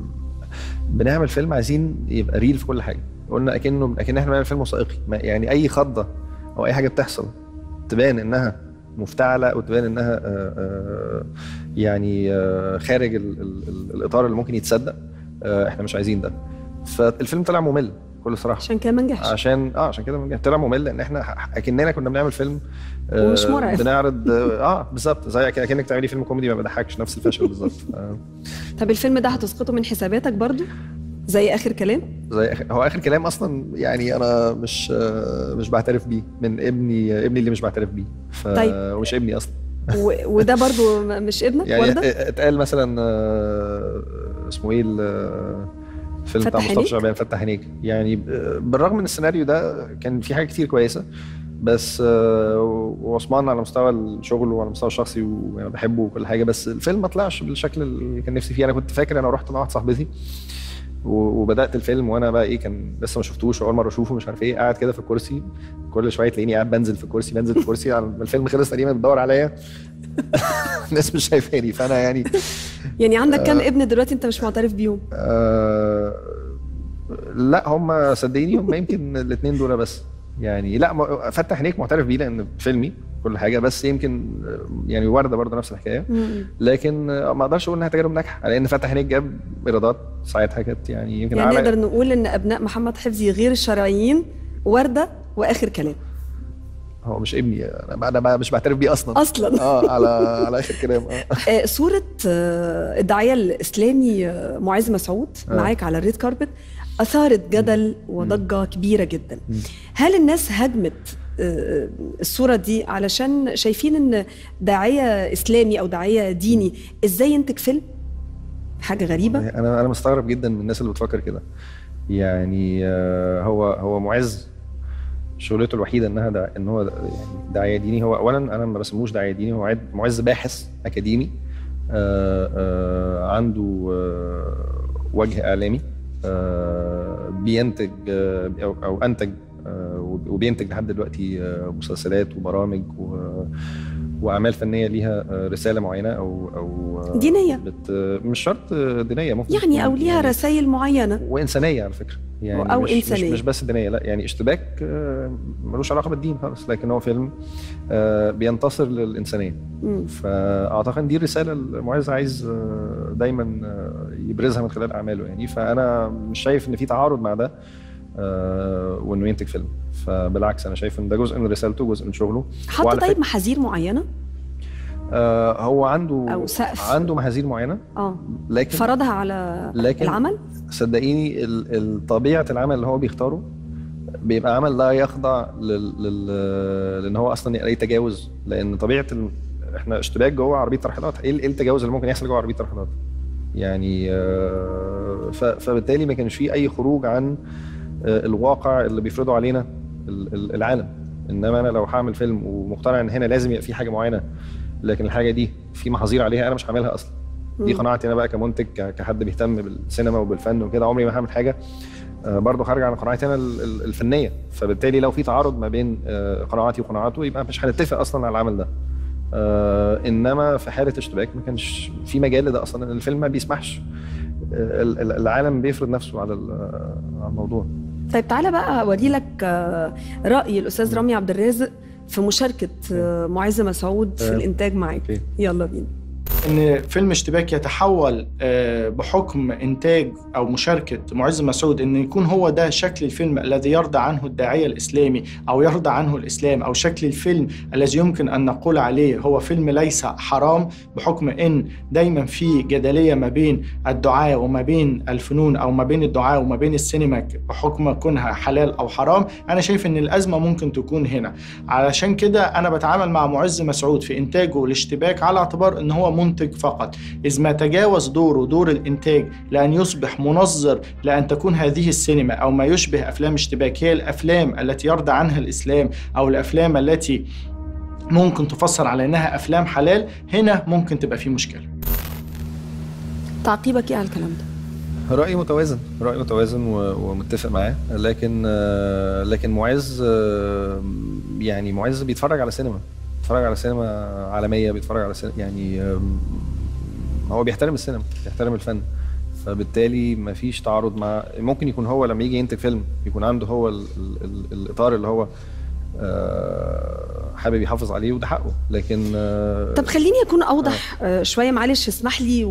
بنعمل فيلم عايزين يبقى ريل في كل حاجه قلنا اكنه اكن احنا بنعمل فيلم وثائقي ما- يعني اي خضه او اي حاجه بتحصل تبان انها مفتعله او تبان انها آه آه يعني آه خارج ال ال ال الاطار اللي ممكن يتصدق آه احنا مش عايزين ده فالفيلم طلع ممل بكل صراحه عشان كده ما نجحش عشان اه عشان كده ما نجحش. طلع ممل ان احنا ح- اكننا كنا بنعمل فيلم آه، ومش مرعب. بنعرض اه آه، بالظبط زي أك- اكنك تعملي فيلم كوميدي ما بيضحكش نفس الفشل بالظبط آه. طب الفيلم ده هتسقطه من حساباتك برضو زي اخر كلام زي آخر هو اخر كلام اصلا يعني انا مش آه، مش بعترف بيه من ابني ابني اللي مش بعترف بيه ف... طيب. ومش ابني اصلا و... وده برضو م- مش ابنك يعني ورده اتقال مثلا آه، اسمه ايه ال- الفيلم بتاع فتح مصطفى عينيك؟ شعبان فتح عينيك يعني ب- بالرغم من السيناريو ده كان في حاجات كتير كويسه بس آه، وعثمان على مستوى الشغل وعلى المستوى الشخصي وانا بحبه وكل حاجه بس الفيلم ما طلعش بالشكل اللي كان نفسي فيه انا كنت فاكر انا رحت مع واحد صاحبتي و- وبدات الفيلم وانا بقى ايه كان لسه ما شفتوش اول مره اشوفه مش عارف ايه قاعد كده في الكرسي كل شويه تلاقيني قاعد بنزل في الكرسي بنزل في الكرسي على ما الفيلم خلص تقريبا بتدور عليا الناس مش شايفاني فانا يعني يعني عندك كام ابن دلوقتي انت مش معترف بيهم آه لا هم صدقيني هم يمكن الاثنين دول بس يعني لا م- فتح عينيك معترف بيه لان فيلمي كل حاجه بس يمكن آه، يعني ورده برضه نفس الحكايه مم. لكن آه، ما اقدرش اقول انها تجارب ناجحه لان فتح عينيك جاب ايرادات ساعتها كانت يعني يمكن يعني أعلى- نقدر نقول ان ابناء محمد حفظي غير الشرعيين ورده واخر كلام هو مش ابني انا انا بقى مش بعترف بيه اصلا اصلا اه على على اخر كلام اه آه، صورة آه، الداعية الإسلامي آه، معز مسعود آه. معاك على الريد كاربت أثارت جدل وضجة كبيرة جدا هل الناس هاجمت آه، الصورة دي علشان شايفين إن داعية إسلامي أو داعية ديني إزاي ينتج فيلم؟ حاجة غريبة انا انا مستغرب جدا من الناس اللي بتفكر كده يعني آه، هو هو معز شغلته الوحيده انها دا ان هو دا يعني داعيه ديني هو اولا انا ما بسموش داعيه ديني هو عد- معز باحث اكاديمي آه، آه، عنده آه، وجه اعلامي آه، بينتج آه، او او انتج آه، وبينتج لحد دلوقتي آه، مسلسلات وبرامج و- واعمال فنيه ليها آه، رساله معينه او او آه، دينية. بت مش شرط دينيه ممكن يعني تكون أو ليها رسائل معينة وانسانيه على فكره يعني أو مش إنسانية. مش, مش بس دينيه لا يعني اشتباك آه، ملوش علاقه بالدين خالص لكن هو فيلم آه، بينتصر للانسانيه مم. فاعتقد دي الرساله اللي معز عايز آه، دايما آه، يبرزها من خلال اعماله يعني فانا مش شايف ان في تعارض مع ده آه، وانه ينتج فيلم فبالعكس انا شايف ان ده جزء من رسالته جزء من شغله حط وعلى طيب فكرة- محاذير معينة؟ آه، هو عنده أو سقف. عنده محاذير معينه اه لكن فرضها على لكن العمل؟ صدقيني ال- ال- طبيعه العمل اللي هو بيختاره بيبقى عمل لا يخضع لل... لل... لان هو اصلا اي تجاوز لان طبيعه ال... احنا اشتباك جوه عربيه ترحيلات ايه ال- إيه التجاوز اللي ممكن يحصل جوه عربيه ترحيلات يعني آه، ف... فبالتالي ما كانش فيه اي خروج عن آه، الواقع اللي بيفرضه علينا ال- ال- العالم انما انا لو هعمل فيلم ومقتنع ان هنا لازم يبقى في حاجه معينه لكن الحاجه دي في محاذير عليها انا مش هعملها اصلا دي مم. قناعتي انا بقى كمنتج ك- كحد بيهتم بالسينما وبالفن وكده عمري ما هعمل حاجه آه، برضه خارج عن قناعتي انا ال- ال- الفنيه فبالتالي لو في تعارض ما بين آه، قناعاتي وقناعاته يبقى مش هنتفق اصلا على العمل ده آه، انما في حاله اشتباك ما كانش في مجال لده اصلا لأن الفيلم ما بيسمحش آه، ال- ال- العالم بيفرض نفسه على ال- على الموضوع طيب تعالى بقى اوري لك آه، راي الاستاذ رامي عبد الرازق في مشاركه آه، معز مسعود في آه. الانتاج معاك أوكي. يلا بينا ان فيلم اشتباك يتحول آه، بحكم انتاج او مشاركه معز مسعود ان يكون هو ده شكل الفيلم الذي يرضى عنه الداعيه الاسلامي او يرضى عنه الاسلام او شكل الفيلم الذي يمكن ان نقول عليه هو فيلم ليس حرام بحكم ان دايما في جدليه ما بين الدعاء وما بين الفنون او ما بين الدعاء وما بين السينما بحكم كونها حلال او حرام انا شايف ان الازمه ممكن تكون هنا علشان كده انا بتعامل مع معز مسعود في انتاجه الاشتباك على اعتبار ان هو منتج فقط اذ ما تجاوز دوره دور الانتاج لان يصبح منظر لان تكون هذه السينما او ما يشبه افلام اشتباك هي الافلام التي يرضى عنها الاسلام او الافلام التي ممكن تفسر على انها افلام حلال هنا ممكن تبقى في مشكله تعقيبك ايه على الكلام ده رأيي متوازن رأيي متوازن و- ومتفق معاه لكن آه، لكن معز آه، يعني معز بيتفرج على سينما بيتفرج على سينما عالمية بيتفرج على سينما يعني آم، هو بيحترم السينما بيحترم الفن فبالتالي ما فيش تعارض مع ممكن يكون هو لما يجي ينتج فيلم يكون عنده هو ال... ال... ال... الإطار اللي هو آه، حابب يحافظ عليه وده حقه لكن آه، طب خليني اكون اوضح آه. شويه معلش اسمح لي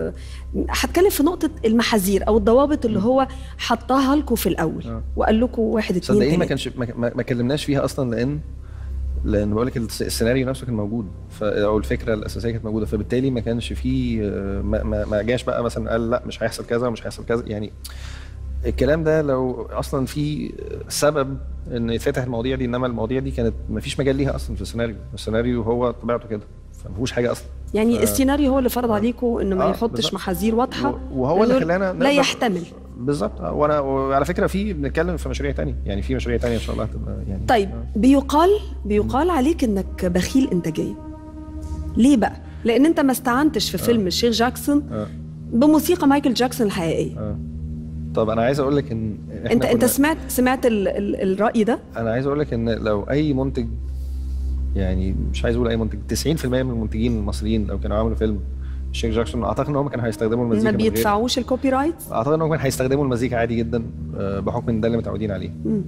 وهتكلم في نقطه المحاذير او الضوابط اللي هو حطها لكم في الاول آه. وقال لكم واحد اتنين صدقيني ما تلاته كانش ما, ما ما كلمناش فيها اصلا لان لان بقول لك الس- السيناريو نفسه كان موجود ف او الفكره الاساسيه كانت موجوده فبالتالي ما كانش فيه آه، ما, ما, ما جاش بقى مثلا قال لا مش هيحصل كذا ومش هيحصل كذا يعني الكلام ده لو اصلا في سبب ان يتفتح المواضيع دي انما المواضيع دي كانت ما فيش مجال ليها اصلا في السيناريو السيناريو هو طبيعته كده فما فيهوش حاجه اصلا يعني ف- السيناريو هو اللي فرض عليكم انه ما آه، يحطش بالظبط. محاذير واضحه وهو اللي لأنه خلانا لا نقدر- يحتمل بالظبط آه، وانا وعلى فكره في بنتكلم في مشاريع تانية يعني في مشاريع تانية ان شاء الله هتبقى يعني طيب بيقال بيقال عليك انك بخيل انتاجيه ليه بقى لان انت ما استعنتش في فيلم الشيخ جاكسون آه. بموسيقى مايكل جاكسون الحقيقيه آه. طب انا عايز اقول لك ان إحنا انت انت كنا- سمعت سمعت ال ال الراي ده انا عايز اقول لك ان لو اي منتج يعني مش عايز اقول اي منتج 90% من المنتجين المصريين لو كانوا عملوا فيلم الشيخ جاكسون اعتقد ان هم كانوا هيستخدموا المزيكا ما من غير- بيدفعوش الكوبي رايت اعتقد ان هم كانوا هيستخدموا المزيكا عادي جدا آه، بحكم ان ده اللي متعودين عليه مم.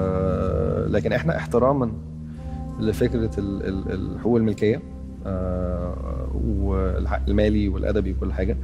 آه، لكن احنا احتراما لفكره ال- ال- الحقوق الملكيه آه، والحق المالي والادبي وكل حاجه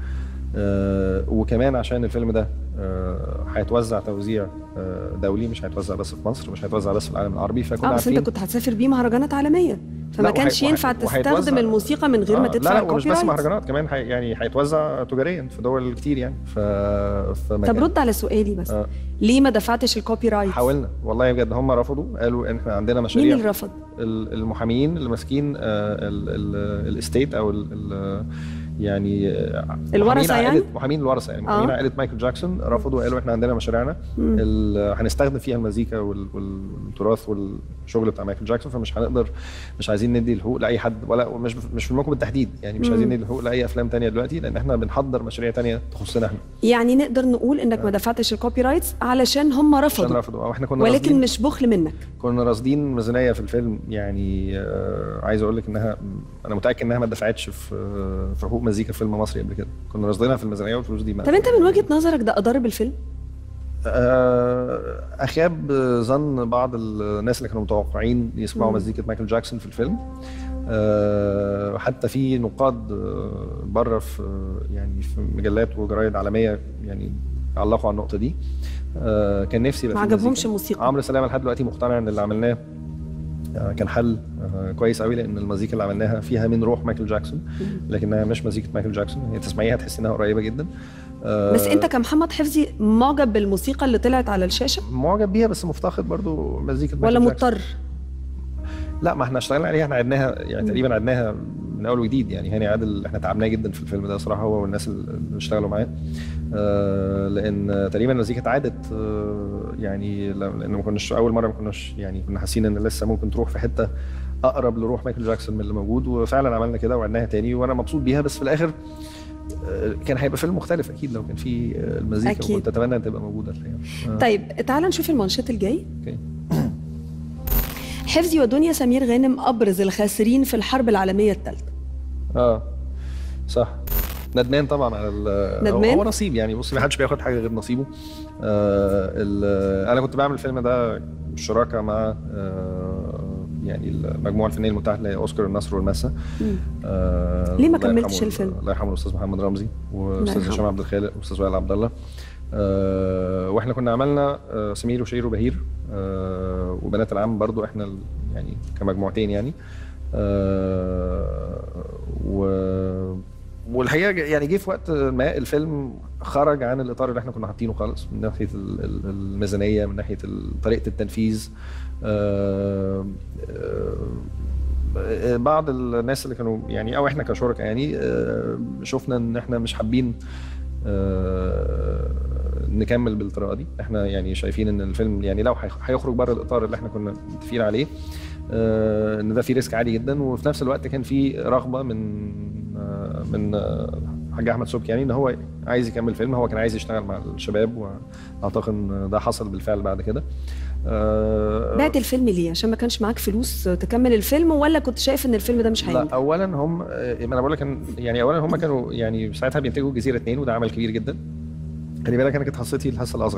آه، وكمان عشان الفيلم ده آه، هيتوزع توزيع آه، دولي مش هيتوزع بس في مصر مش هيتوزع بس في العالم العربي فكنا اه بس انت عارفين كنت هتسافر بيه مهرجانات عالميه فما لا، وهي- كانش وهي- ينفع وهيتوزع. تستخدم الموسيقى من غير ما آه، تدفع لا لا ومش الكوبي بس رايت مهرجانات كمان حي يعني هيتوزع تجاريا في دول كتير يعني ف فما طب كان- رد على سؤالي بس آه. ليه ما دفعتش الكوبي رايت حاولنا والله بجد هم رفضوا قالوا ان احنا عندنا مين مشاريع اللي رفض ال- المحاميين اللي ماسكين آه، ال- ال- الاستيت او ال- ال- يعني آه، الورثة محامين يعني؟ عائلة- محامين الورثه يعني آه. محامين عائله مايكل جاكسون رفضوا قالوا احنا عندنا مشاريعنا مم. ال- هنستخدم فيها المزيكا وال- والتراث والشغل بتاع مايكل جاكسون فمش هنقدر مش عايزين ندي الحقوق لاي حد ولا مش مش في الموقف بالتحديد يعني مش مم. عايزين ندي الحقوق لاي افلام تانية دلوقتي لان احنا بنحضر مشاريع تانية تخصنا احنا يعني نقدر نقول انك ما دفعتش الكوبي رايتس علشان هم عشان رفضوا رفضوا او احنا كنا ولكن راصدين- مش بخل منك كنا راصدين ميزانيه في الفيلم يعني آه عايز اقول لك انها انا متاكد انها ما دفعتش في آه، في حقوق مزيكا في فيلم مصري قبل كده كنا راصدينها في الميزانيه والفلوس دي ما طب انت من وجهه نظرك ده اضر بالفيلم آه اخاب ظن بعض الناس اللي كانوا متوقعين يسمعوا مم. مزيكه مايكل جاكسون في الفيلم آه حتى في نقاد آه، بره في آه، يعني في مجلات وجرايد عالميه يعني علقوا على النقطه دي آه كان نفسي يبقى ما في عجبهمش مزيكا. الموسيقى. عمرو سلامه لحد دلوقتي مقتنع ان اللي عملناه آه، كان حل آه، كويس قوي لان المزيكا اللي عملناها فيها من روح مايكل جاكسون لكنها مش مزيكه مايكل جاكسون هي تسمعيها تحس انها قريبه جدا آه، بس انت كمحمد حفظي معجب بالموسيقى اللي طلعت على الشاشه معجب بيها بس مفتقد برضو مزيكه ولا مايكل جاكسون. مضطر لا ما احنا اشتغلنا عليها احنا عدناها يعني مم. تقريبا عدناها من اول وجديد يعني هاني عادل احنا تعبناه جدا في الفيلم ده صراحه هو والناس اللي اشتغلوا معاه آه لان تقريبا المزيكا اتعادت آه يعني ل- لان ما كناش اول مره ما كناش يعني كنا حاسين ان لسه ممكن تروح في حته اقرب لروح مايكل جاكسون من اللي موجود وفعلا عملنا كده وعدناها تاني وانا مبسوط بيها بس في الاخر آه، كان هيبقى فيلم مختلف اكيد لو كان في آه، المزيكا أكيد. وكنت اتمنى ان تبقى موجوده الحقيقه آه. طيب تعال نشوف المانشيت الجاي اوكي حفظي ودنيا سمير غانم ابرز الخاسرين في الحرب العالميه الثالثه اه صح ندمان طبعا على ال- ندمان؟ هو نصيب يعني بص ما حدش بياخد حاجه غير نصيبه آه ال- انا كنت بعمل الفيلم ده شراكه مع آه يعني المجموعه الفنيه المتحده اللي هي اوسكار النصر والمسا آه ليه ما الله كملتش يرحمه- الفيلم؟ الله يرحمه الاستاذ محمد رمزي واستاذ يرحمه. هشام عبد الخالق واستاذ وائل عبد الله آه واحنا كنا عملنا آه سمير وشير وبهير آه وبنات العم برضو احنا ال- يعني كمجموعتين يعني آه و والحقيقه ج- يعني جه في وقت ما الفيلم خرج عن الاطار اللي احنا كنا حاطينه خالص من ناحيه ال- ال- الميزانيه من ناحيه ال- طريقه التنفيذ آه، آه، بعض الناس اللي كانوا يعني او احنا كشركاء يعني آه، شفنا ان احنا مش حابين آه، نكمل بالطريقه دي احنا يعني شايفين ان الفيلم يعني لو هيخ- هيخرج بره الاطار اللي احنا كنا متفقين عليه آه، ان ده في ريسك عالي جدا وفي نفس الوقت كان في رغبه من آه، من آه، حاج احمد سبكي يعني ان هو عايز يكمل فيلم هو كان عايز يشتغل مع الشباب واعتقد ان ده حصل بالفعل بعد كده آه، بعت الفيلم ليه عشان ما كانش معاك فلوس تكمل الفيلم ولا كنت شايف ان الفيلم ده مش لا هينجح اولا هم آه، ما انا بقول لك إن- يعني اولا هم كانوا يعني ساعتها بينتجوا جزيره اثنين وده عمل كبير جدا خلي بالك انا كانت حصتي الحصه الاصغر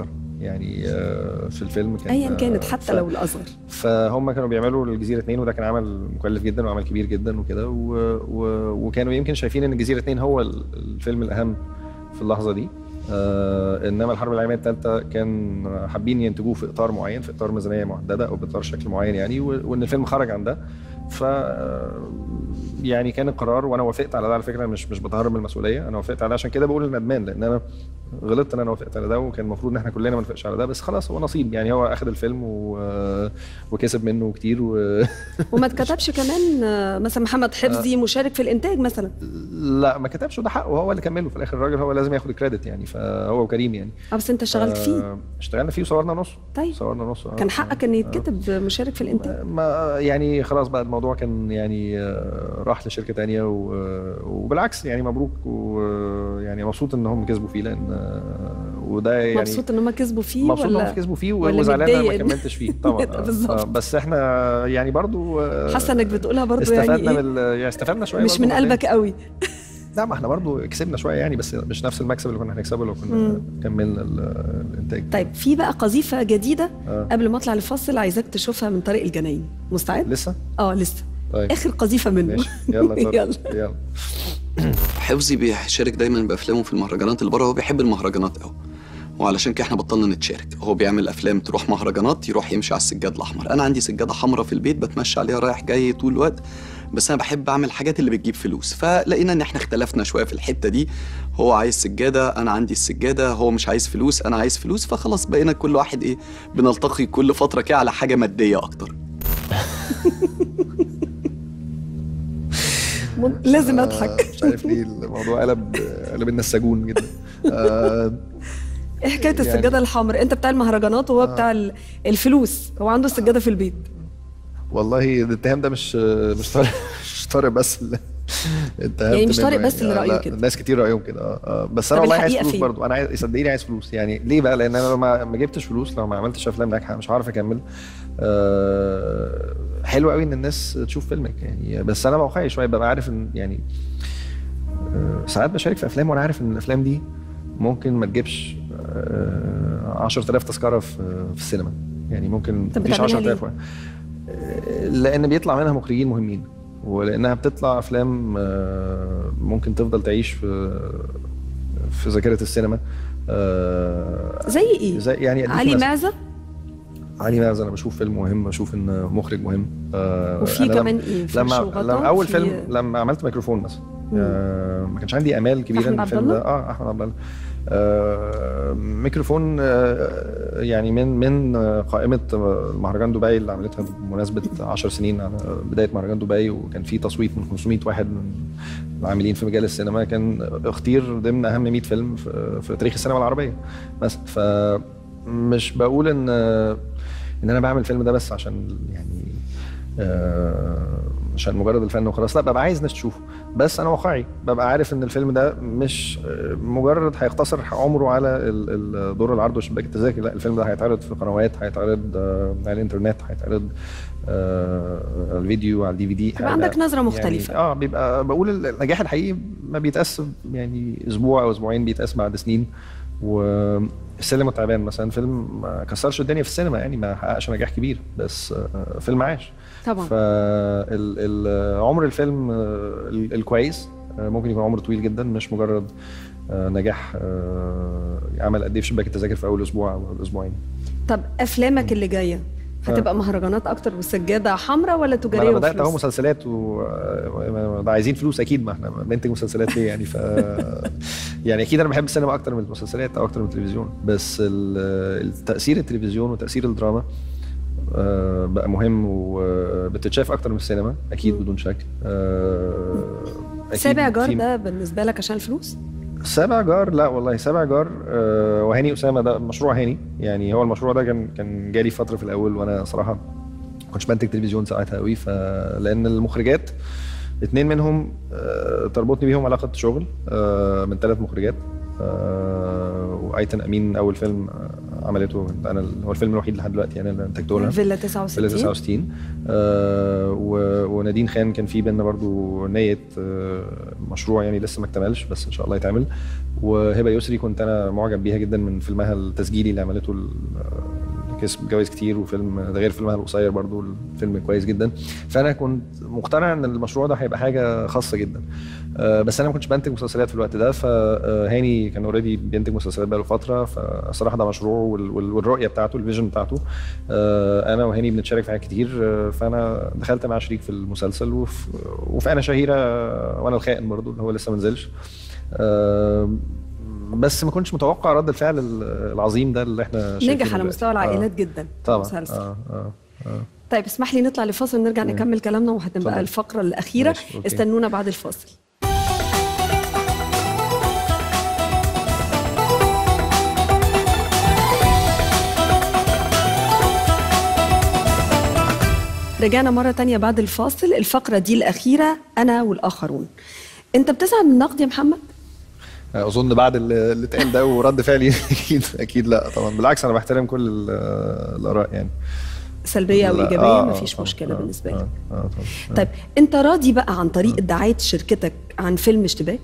يعني آه، في الفيلم كان ايا كانت آه، حتى ف- لو الاصغر فهم كانوا بيعملوا الجزيره اتنين وده كان عمل مكلف جدا وعمل كبير جدا وكده و... و... وكانوا يمكن شايفين ان الجزيره اتنين هو ال- الفيلم الاهم في اللحظه دي آه انما الحرب العالميه الثالثه كان حابين ينتجوه في اطار معين في اطار ميزانيه محدده او باطار شكل معين يعني و... وان الفيلم خرج عن ده ف يعني كان القرار وانا وافقت على ده على فكره مش مش بتهرب من المسؤوليه انا وافقت على ده عشان كده بقول ندمان لان انا غلطت ان انا وافقت على ده وكان المفروض ان احنا كلنا ما نوافقش على ده بس خلاص هو نصيب يعني هو اخذ الفيلم و... وكسب منه كتير و... وما اتكتبش كمان آه، مثلا محمد حفظي مشارك في الانتاج مثلا لا ما كتبش وده حقه هو اللي كمله في الاخر الراجل هو لازم ياخد الكريدت يعني فهو وكريم يعني اه بس انت اشتغلت فيه آه، اشتغلنا فيه وصورنا نص طيب صورنا نص آه. كان حقك ان يتكتب مشارك في الانتاج ما يعني خلاص بقى الموضوع كان يعني آه، راح لشركه تانية و- وبالعكس يعني مبروك ويعني مبسوط ان هم كسبوا فيه لان آه، وده يعني مبسوط ان هم كسبوا فيه مبسوط ان ولا هم كسبوا فيه ولا وزعلان ان انا ما متضايق؟ كملتش فيه طبعا آه، بالظبط. آه، بس احنا يعني برضو آه، حاسه انك بتقولها برضو استفدنا يعني ايه من ال- يعني استفدنا شويه مش برضو من بعدين. قلبك قوي لا ما احنا برضو كسبنا شويه يعني بس مش نفس المكسب اللي كنا هنكسبه لو كنا مم. كملنا ال- الانتاج طيب في بقى قذيفه جديده آه. قبل ما اطلع لفاصل عايزاك تشوفها من طريق الجناين مستعد لسه اه لسه طيب اخر قذيفه منه ماشي يلا اتفضل. يلا يلا حفظي بيشارك دايما بافلامه في المهرجانات اللي بره هو بيحب المهرجانات قوي وعلشان كده احنا بطلنا نتشارك هو بيعمل افلام تروح مهرجانات يروح يمشي على السجاد الاحمر انا عندي سجاده حمراء في البيت بتمشى عليها رايح جاي طول الوقت بس انا بحب اعمل الحاجات اللي بتجيب فلوس فلقينا ان احنا اختلفنا شويه في الحته دي هو عايز سجاده انا عندي السجاده هو مش عايز فلوس انا عايز فلوس فخلاص بقينا كل واحد ايه بنلتقي كل فتره كده على حاجه ماديه اكتر من- لازم اضحك مش عارف ليه الموضوع قلب قلب النساجون جدا آه، ايه حكايه يعني- السجاده الحمراء انت بتاع المهرجانات وهو بتاع ال- الفلوس هو عنده السجاده في البيت والله الاتهام ده مش مش طارق مش طارق بس اللي اتهمت يعني مش منه طارق بس اللي آه، رأيه لا، كده. ناس كتير رايهم كده اه آه، بس انا طب والله عايز الحقيقة فلوس فين؟ برضو انا عايز صدقيني عايز فلوس يعني ليه بقى لان انا لو ما ما جبتش فلوس لو ما عملتش افلام ناجحه مش هعرف اكمل آه، حلو قوي ان الناس تشوف فيلمك يعني بس انا واقعي شويه ببقى عارف ان يعني آه، ساعات بشارك في افلام وانا عارف ان الافلام دي ممكن ما تجيبش آه، 10000 تذكره في في السينما يعني ممكن طب مفيش بتعملها 10000 واحد. لان بيطلع منها مخرجين مهمين ولانها بتطلع افلام آه، ممكن تفضل تعيش في في ذاكره السينما آه، زي ايه زي يعني أديكي علي مثل. معزه علي معز انا بشوف فيلم مهم بشوف ان مخرج مهم آه، وفي أنا كمان لما- ايه فرش لما, وغطا لما اول في- فيلم لما عملت ميكروفون مثلا آه ما كانش عندي امال كبيره أحمد ان عبد الفيلم الله؟ ده اه احمد عبد الله آه ميكروفون آه يعني من من آه، قائمه مهرجان دبي اللي عملتها بمناسبه 10 سنين على بدايه مهرجان دبي وكان في تصويت من 500 واحد من العاملين في مجال السينما كان اختير ضمن اهم 100 فيلم في, في تاريخ السينما العربيه مثلا فمش بقول ان ان انا بعمل الفيلم ده بس عشان يعني آه، عشان مجرد الفن وخلاص لا ببقى عايز ناس تشوفه بس انا واقعي ببقى عارف ان الفيلم ده مش آه، مجرد هيقتصر عمره على ال- ال- دور العرض وشباك التذاكر لا الفيلم ده هيتعرض في قنوات هيتعرض آه، على الانترنت هيتعرض آه، على الفيديو على الدي في دي يبقى عندك نظرة مختلفة. يعني اه بيبقى بقول النجاح الحقيقي ما بيتقاس يعني اسبوع او اسبوعين بيتقاس بعد سنين والسلم والتعبان مثلا فيلم ما كسرش الدنيا في السينما يعني ما حققش نجاح كبير بس آه، فيلم عاش طبعا فعمر الفيلم آه، ال- الكويس آه، ممكن يكون عمر طويل جدا مش مجرد آه، نجاح آه، عمل قد ايه في شباك التذاكر في اول اسبوع او أول اسبوعين طب افلامك اللي جايه هتبقى مهرجانات اكتر والسجاده حمراء ولا ما تجاريه انا بدات اهو وفلوس؟ مسلسلات و و- عايزين فلوس اكيد ما احنا بننتج مسلسلات ليه يعني ف يعني اكيد انا بحب السينما اكتر من المسلسلات او اكتر من التلفزيون بس ال- التاثير التلفزيون وتاثير الدراما آه، بقى مهم وبتتشاف اكتر من السينما اكيد بدون شك آه، أكيد سابع جار في- ده بالنسبه لك عشان الفلوس؟ سابع جار لا والله سابع جار آه وهاني اسامه ده مشروع هاني يعني هو المشروع ده كان كان جالي فتره في الاول وانا صراحه ما كنتش بنتج تلفزيون ساعتها قوي فلان المخرجات اتنين منهم آه تربطني بيهم علاقه شغل آه من ثلاث مخرجات آه، وايتن امين اول فيلم آه، عملته انا ال- هو الفيلم الوحيد لحد دلوقتي يعني اللي انتجته لها فيلا فيلا 69 69 آه و- ونادين خان كان في بينا برضو نية آه مشروع يعني لسه ما اكتملش بس ان شاء الله يتعمل وهبه يسري كنت انا معجب بيها جدا من فيلمها التسجيلي اللي عملته ال- اللي كسب جوائز كتير وفيلم ده غير فيلمها القصير برضو الفيلم كويس جدا فانا كنت مقتنع ان المشروع ده هيبقى حاجه خاصه جدا آه بس انا ما كنتش بنتج مسلسلات في الوقت ده فهاني كان اوريدي بينتج مسلسلات بقاله فتره فصراحه ده مشروع وال- وال- والرؤيه بتاعته الفيجن بتاعته آه انا وهاني بنتشارك في حاجات كتير آه فانا دخلت مع شريك في المسلسل وفي, وفي انا شهيره آه، وانا الخائن برضو اللي هو لسه ما نزلش آه بس ما كنتش متوقع رد الفعل ال- العظيم ده اللي احنا شايفينه نجح على دلوقتي. مستوى العائلات آه. جدا طبعا المسلسل. آه آه آه. طيب اسمح لي نطلع لفاصل ونرجع نكمل كلامنا وهتبقى اتفضل. الفقره الاخيره ماشي، أوكي. استنونا بعد الفاصل رجعنا مرة تانية بعد الفاصل الفقرة دي الأخيرة أنا والآخرون أنت بتزعل من النقد يا محمد؟ اظن بعد اللي اللي اتقال ده ورد فعلي اكيد اكيد لا طبعا بالعكس انا بحترم كل ال- الاراء يعني سلبية أو لا، إيجابية آه، مفيش آه، مشكلة آه، بالنسبة لي آه، آه، طبعا. طيب أنت راضي بقى عن طريقة دعاية شركتك عن فيلم اشتباك؟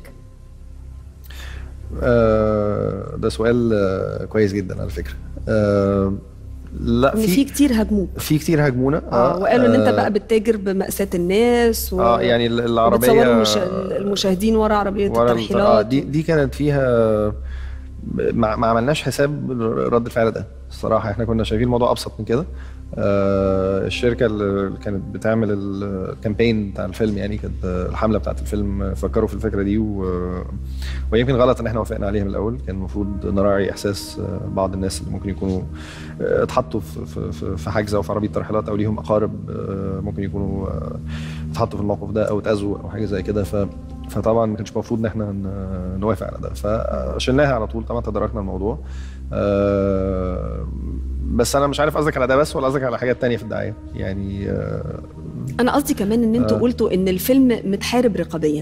آه، ده سؤال آه، كويس جدا على فكره آه، لا إن في في كتير هاجموك في كتير هاجمونا اه وقالوا ان انت آه، بقى بتتاجر بمأساة الناس و... اه يعني ال- العربيه وبتصوروا المش... المشاهدين ورا عربية ورا ال- اه الترحيلات دي دي كانت فيها ما, ما عملناش حساب رد الفعل ده الصراحه احنا كنا شايفين الموضوع ابسط من كده آه الشركه اللي كانت بتعمل الكامبين بتاع الفيلم يعني كانت الحمله بتاعت الفيلم فكروا في الفكره دي و... ويمكن غلط ان احنا وافقنا عليها من الاول كان المفروض نراعي احساس آه، بعض الناس اللي ممكن يكونوا آه، اتحطوا في في- في في حجز او في عربيه ترحيلات او ليهم اقارب آه، ممكن يكونوا آه، اتحطوا في الموقف ده او اتاذوا او حاجه زي كده ف فطبعا ما كانش المفروض ان احنا ن- نوافق على ده فشلناها على طول طبعا تداركنا الموضوع آه، بس انا مش عارف قصدك على ده بس ولا قصدك على حاجات تانية في الدعايه يعني آه، انا قصدي كمان ان انتوا آه. قلتوا ان الفيلم متحارب رقابيا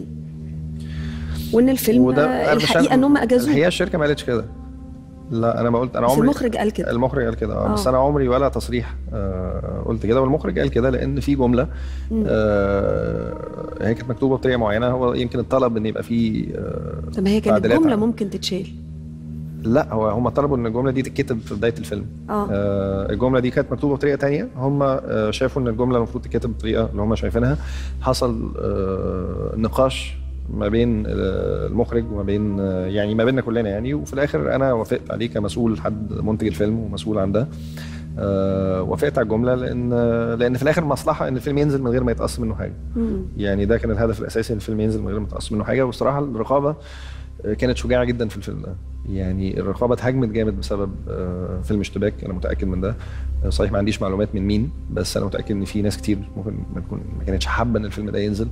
وان الفيلم وده آه، أنا مش الحقيقة عارف- ان هم اجازوه الحقيقه الشركه ما قالتش كده لا انا ما قلت انا بس عمري المخرج قال كده المخرج قال كده اه آه. بس انا عمري ولا تصريح آه قلت كده والمخرج قال كده لان في جمله مم. آه هي كانت مكتوبه بطريقه معينه هو يمكن الطلب ان يبقى في آه طب ما هي كانت تعديلات جملة عن- ممكن تتشال لا هو هم طلبوا ان الجمله دي تتكتب في بدايه الفيلم اه آه الجمله دي كانت مكتوبه بطريقه تانية هم آه شافوا ان الجمله المفروض تتكتب بالطريقه اللي هم شايفينها حصل آه نقاش ما بين آه المخرج وما بين آه يعني ما بيننا كلنا يعني وفي الاخر انا وافقت عليه كمسؤول حد منتج الفيلم ومسؤول عن ده آه وافقت على الجمله لان لان في الاخر مصلحه ان الفيلم ينزل من غير ما يتقص منه حاجه مم. يعني ده كان الهدف الاساسي ان الفيلم ينزل من غير ما يتقص منه حاجه والصراحه الرقابه آه، كانت شجاعه جدا في الفيلم ده يعني الرقابه اتهاجمت جامد بسبب آه، فيلم اشتباك انا متاكد من ده آه، صحيح ما عنديش معلومات من مين بس انا متاكد ان في ناس كتير ممكن ما تكون ما كانتش حابه ان الفيلم ده ينزل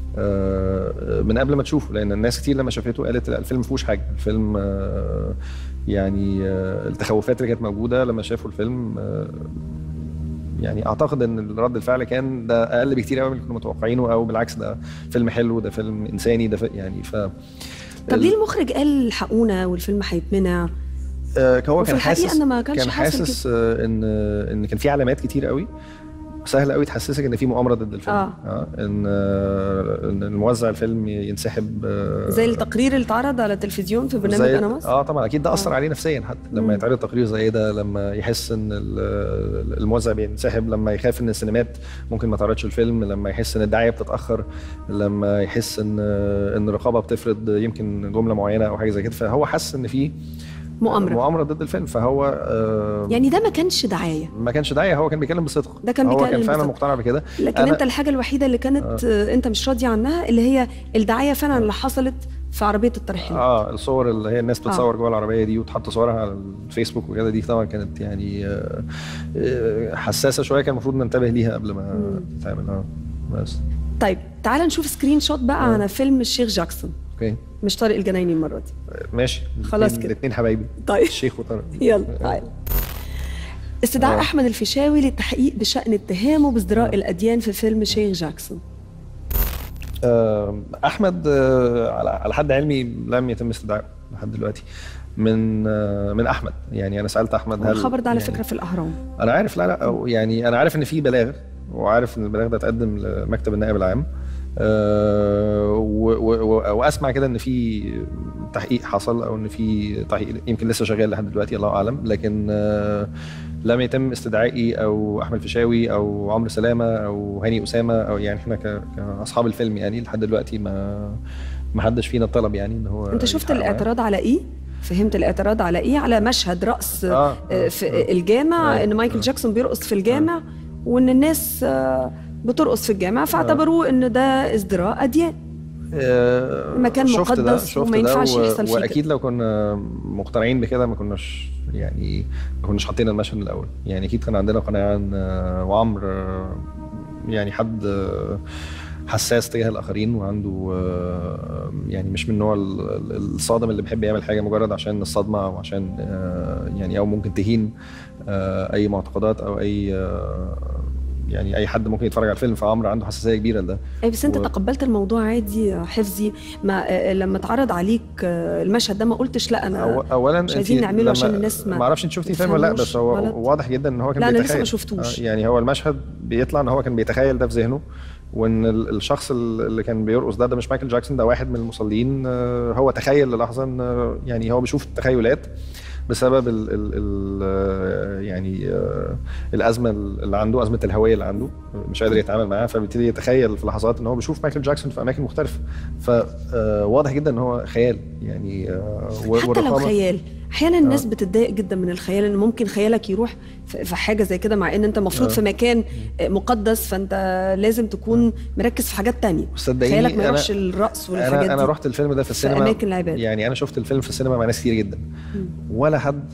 آه، من قبل ما تشوفه لان الناس كتير لما شافته قالت لا الفيلم ما فيهوش حاجه الفيلم آه، يعني آه، التخوفات اللي كانت موجوده لما شافوا الفيلم آه، يعني اعتقد ان رد الفعل كان ده اقل بكتير قوي من اللي كنا متوقعينه او بالعكس ده فيلم حلو ده فيلم انساني ده ف... يعني ف طب ليه المخرج قال الحقونا والفيلم هيتمنع آه هو وفي كان الحقيقة حاسس إن ما كانش كان حاصل حاسس آه ان ان كان في علامات كتير قوي سهل قوي تحسسك ان في مؤامره ضد الفيلم آه. آه ان آه ان الموزع الفيلم ينسحب آه زي التقرير اللي اتعرض على التلفزيون في برنامج زي- انا مصر اه طبعا اكيد ده اثر عليه نفسيا حتى مم. لما يتعرض تقرير زي ده لما يحس ان ال- الموزع بينسحب لما يخاف ان السينمات ممكن ما تعرضش الفيلم لما يحس ان الدعايه بتتاخر لما يحس ان ان الرقابه بتفرض يمكن جمله معينه او حاجه زي كده فهو حس ان في مؤامره مؤامره ضد الفيلم فهو آه يعني ده ما كانش دعايه ما كانش داعيه هو كان بيتكلم بصدق ده كان هو بيتكلم كان فعلا بصدق. مقتنع بكده لكن أنا- انت الحاجه الوحيده اللي كانت آه. انت مش راضي عنها اللي هي الدعايه فعلا اللي حصلت في عربيه الترحيل اه الصور اللي هي الناس آه. بتتصور جوه العربيه دي وتحط صورها على الفيسبوك وكده دي طبعا كانت يعني آه، آه، حساسه شويه كان المفروض ننتبه ليها قبل ما تتعمل اه بس طيب تعال نشوف سكرين شوت بقى على فيلم الشيخ جاكسون اوكي مش طارق الجنايني المره دي ماشي خلاص الاتنين- كده. الاثنين حبايبي طيب. الشيخ وطارق يلا تعال استدعاء آه. احمد الفيشاوي للتحقيق بشان اتهامه بازدراء الاديان في فيلم شيخ جاكسون آه، احمد آه، على على حد علمي لم يتم استدعائه لحد دلوقتي من آه، من احمد يعني انا سالت احمد هل الخبر ده على يعني فكره في الاهرام انا عارف لا لا أو يعني انا عارف ان في بلاغ وعارف ان البلاغ ده اتقدم لمكتب النائب العام أه و- و- و- واسمع كده ان في تحقيق حصل او ان في تحقيق يمكن لسه شغال لحد دلوقتي الله اعلم لكن أه لم يتم استدعائي او احمد فيشاوي او عمرو سلامه او هاني اسامه او يعني احنا ك- كاصحاب الفيلم يعني لحد دلوقتي ما ما حدش فينا طلب يعني ان هو انت شفت يتحقق معايا. الاعتراض على ايه فهمت الاعتراض على ايه على مشهد رقص آه، آه، في الجامع آه، ان مايكل جاكسون بيرقص في الجامع وان الناس آه، بترقص في الجامع فاعتبروه ان ده ازدراء اديان آه، مكان شفت ده- مقدس شفت وما ده ينفعش و- يحصل فيه واكيد لو كنا مقتنعين بكده ما كناش يعني ما كناش حاطين المشهد من الاول يعني اكيد كان عندنا قناعه ان آه، وعمرو آه، يعني حد آه، حساس تجاه الاخرين وعنده آه، يعني مش من النوع ال- ال- الصادم اللي بيحب يعمل حاجه مجرد عشان الصدمه او عشان آه، يعني او ممكن تهين آه، اي معتقدات او اي آه، يعني اي حد ممكن يتفرج على الفيلم فعمرو عنده حساسيه كبيره لده اي بس انت و- تقبلت الموضوع عادي يا حفظي ما آه، لما اتعرض عليك آه، المشهد ده ما قلتش لا انا أو اولا مش عايزين أنتي نعمله لما- عشان الناس ما ما اعرفش انت شفتي الفيلم ولا لا تفهموش بس هو غلط. واضح جدا ان هو كان لا، أنا لسه بيتخيل ما شفتوش. آه، يعني هو المشهد بيطلع ان هو كان بيتخيل ده في ذهنه وان ال- الشخص ال- اللي كان بيرقص ده ده مش مايكل جاكسون ده واحد من المصلين آه، هو تخيل للحظه ان آه، يعني هو بيشوف التخيلات بسبب ال ال ال آه، يعني آه، الازمه اللي عنده ازمه الهويه اللي عنده مش قادر يتعامل معاها فبيبتدي يتخيل في لحظات ان هو بيشوف مايكل جاكسون في اماكن مختلفه فواضح جدا ان هو خيال يعني آه، و- حتى لو والرقابة- خيال احيانا الناس آه. بتتضايق جدا من الخيال ان ممكن خيالك يروح في في حاجه زي كده مع ان انت المفروض آه. في مكان مقدس فانت لازم تكون مركز في حاجات تانية صدقيني خيالك ما أنا- يروحش الرقص والحاجات انا انا دي رحت الفيلم ده في في السينما اماكن العباده يعني انا شفت الفيلم في السينما مع ناس كتير جدا مم. ولا حد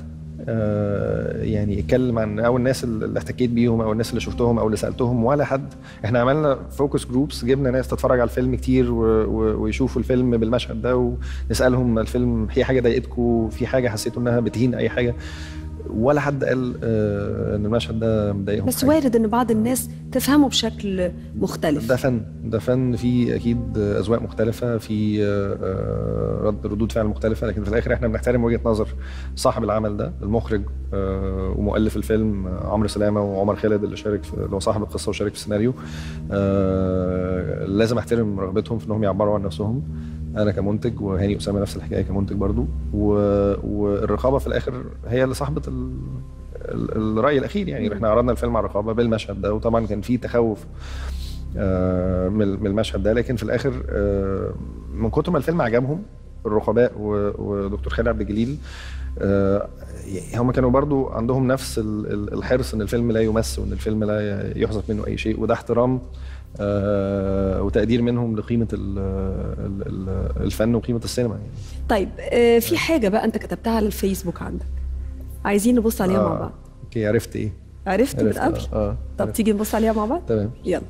آه، يعني اتكلم عن او الناس اللي احتكيت بيهم او الناس اللي شفتهم او اللي سالتهم ولا حد احنا عملنا فوكس جروبس جبنا ناس تتفرج على الفيلم كتير و... و... ويشوفوا الفيلم بالمشهد ده ونسالهم الفيلم في حاجه ضايقتكم في حاجه حسيتوا انها بتهين اي حاجه ولا حد قال آه، ان المشهد ده مضايقهم بس حاجة. وارد ان بعض الناس تفهمه بشكل مختلف ده فن ده فن فيه اكيد اذواق مختلفه في آه، رد ردود فعل مختلفه لكن في الاخر احنا بنحترم وجهه نظر صاحب العمل ده المخرج آه، ومؤلف الفيلم آه، عمرو سلامه وعمر خالد اللي شارك في اللي هو صاحب القصه وشارك في السيناريو آه، لازم احترم رغبتهم في انهم يعبروا عن نفسهم انا كمنتج وهاني اسامه نفس الحكايه كمنتج برضو و... والرقابه في الاخر هي اللي صاحبه ال... ال- الراي الاخير يعني احنا عرضنا الفيلم على الرقابه بالمشهد ده وطبعا كان في تخوف آه، من من المشهد ده لكن في الاخر آه، من كتر ما الفيلم عجبهم الرقباء و- ودكتور خالد عبد الجليل آه، هم كانوا برضو عندهم نفس ال- ال- الحرص ان الفيلم لا يمس وان الفيلم لا يحذف منه اي شيء وده احترام آه، وتقدير منهم لقيمه ال- ال- ال- الفن وقيمه السينما يعني طيب آه، في حاجه بقى انت كتبتها على الفيسبوك عندك عايزين نبص عليها مع آه، بعض اوكي عرفت ايه عرفت من عرفت، قبل اه آه، طب عرفت. تيجي نبص عليها مع بعض تمام يلا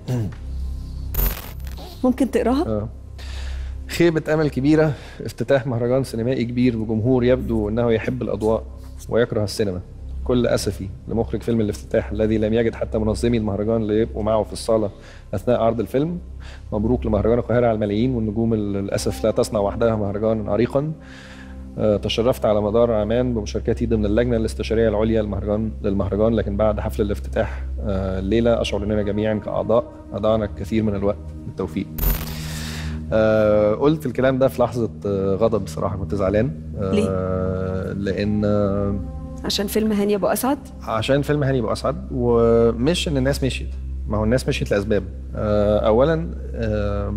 ممكن تقراها اه خيبة أمل كبيرة افتتاح مهرجان سينمائي كبير بجمهور يبدو أنه يحب الأضواء ويكره السينما كل أسفي لمخرج فيلم الافتتاح الذي لم يجد حتى منظمي المهرجان ليبقوا معه في الصالة أثناء عرض الفيلم مبروك لمهرجان القاهرة على الملايين والنجوم ال- للأسف لا تصنع وحدها مهرجانا عريقا آه، تشرفت على مدار عامان بمشاركتي ضمن اللجنة الاستشارية العليا للمهرجان للمهرجان لكن بعد حفل الافتتاح آه، الليلة أشعر أننا جميعا كأعضاء أضعنا الكثير من الوقت بالتوفيق آه قلت الكلام ده في لحظة آه غضب بصراحة كنت زعلان آه لأن آه عشان فيلم هاني ابو اسعد عشان فيلم هاني ابو اسعد ومش ان الناس مشيت ما هو الناس مشيت لاسباب آه اولا آه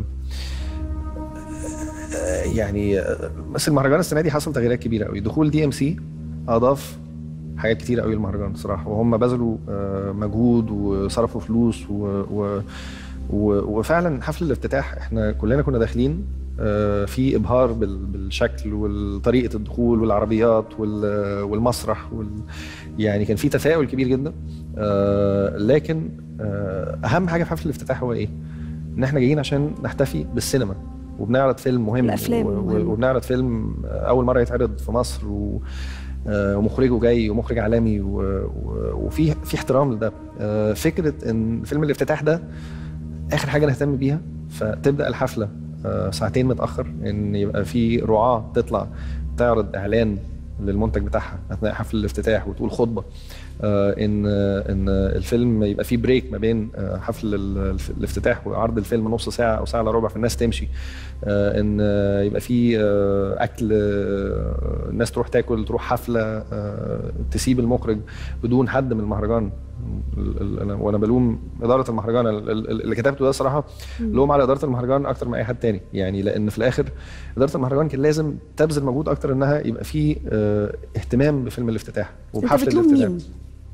آه، يعني آه، بس المهرجان السنه دي حصل تغييرات كبيره قوي دخول دي ام سي اضاف حاجات كتير قوي للمهرجان بصراحه وهم بذلوا آه، مجهود وصرفوا فلوس و, و و- وفعلا حفل الافتتاح احنا كلنا كنا داخلين آه، في ابهار بال- بالشكل وطريقه الدخول والعربيات وال- والمسرح وال يعني كان في تفاؤل كبير جدا آه، لكن آه، اهم حاجه في حفل الافتتاح هو ايه؟ ان احنا جايين عشان نحتفي بالسينما وبنعرض فيلم مهم الأفلام و- و- المهمة. وبنعرض فيلم اول مره يتعرض في مصر و آه، ومخرجه جاي ومخرج عالمي و- و- وفي في احترام لده آه، فكره ان فيلم الافتتاح ده اخر حاجه نهتم بيها فتبدا الحفله آه، ساعتين متاخر ان يبقى في رعاه تطلع تعرض اعلان للمنتج بتاعها اثناء حفل الافتتاح وتقول خطبه آه، ان ان الفيلم يبقى فيه بريك ما بين آه، حفل ال- الف- الافتتاح وعرض الفيلم نص ساعه او ساعه الا ربع فالناس تمشي آه، ان آه، يبقى فيه آه، اكل آه، الناس تروح تاكل تروح حفله آه، تسيب المخرج بدون حد من المهرجان ال- ال- أنا- وانا بلوم اداره المهرجان ال- ال- اللي كتبته ده صراحه لوم على اداره المهرجان اكتر من اي حد تاني يعني لان في الاخر اداره المهرجان كان لازم تبذل مجهود اكتر انها يبقى فيه آه، اهتمام بفيلم الافتتاح انت وبحفل بتلوم الافتتاح مين؟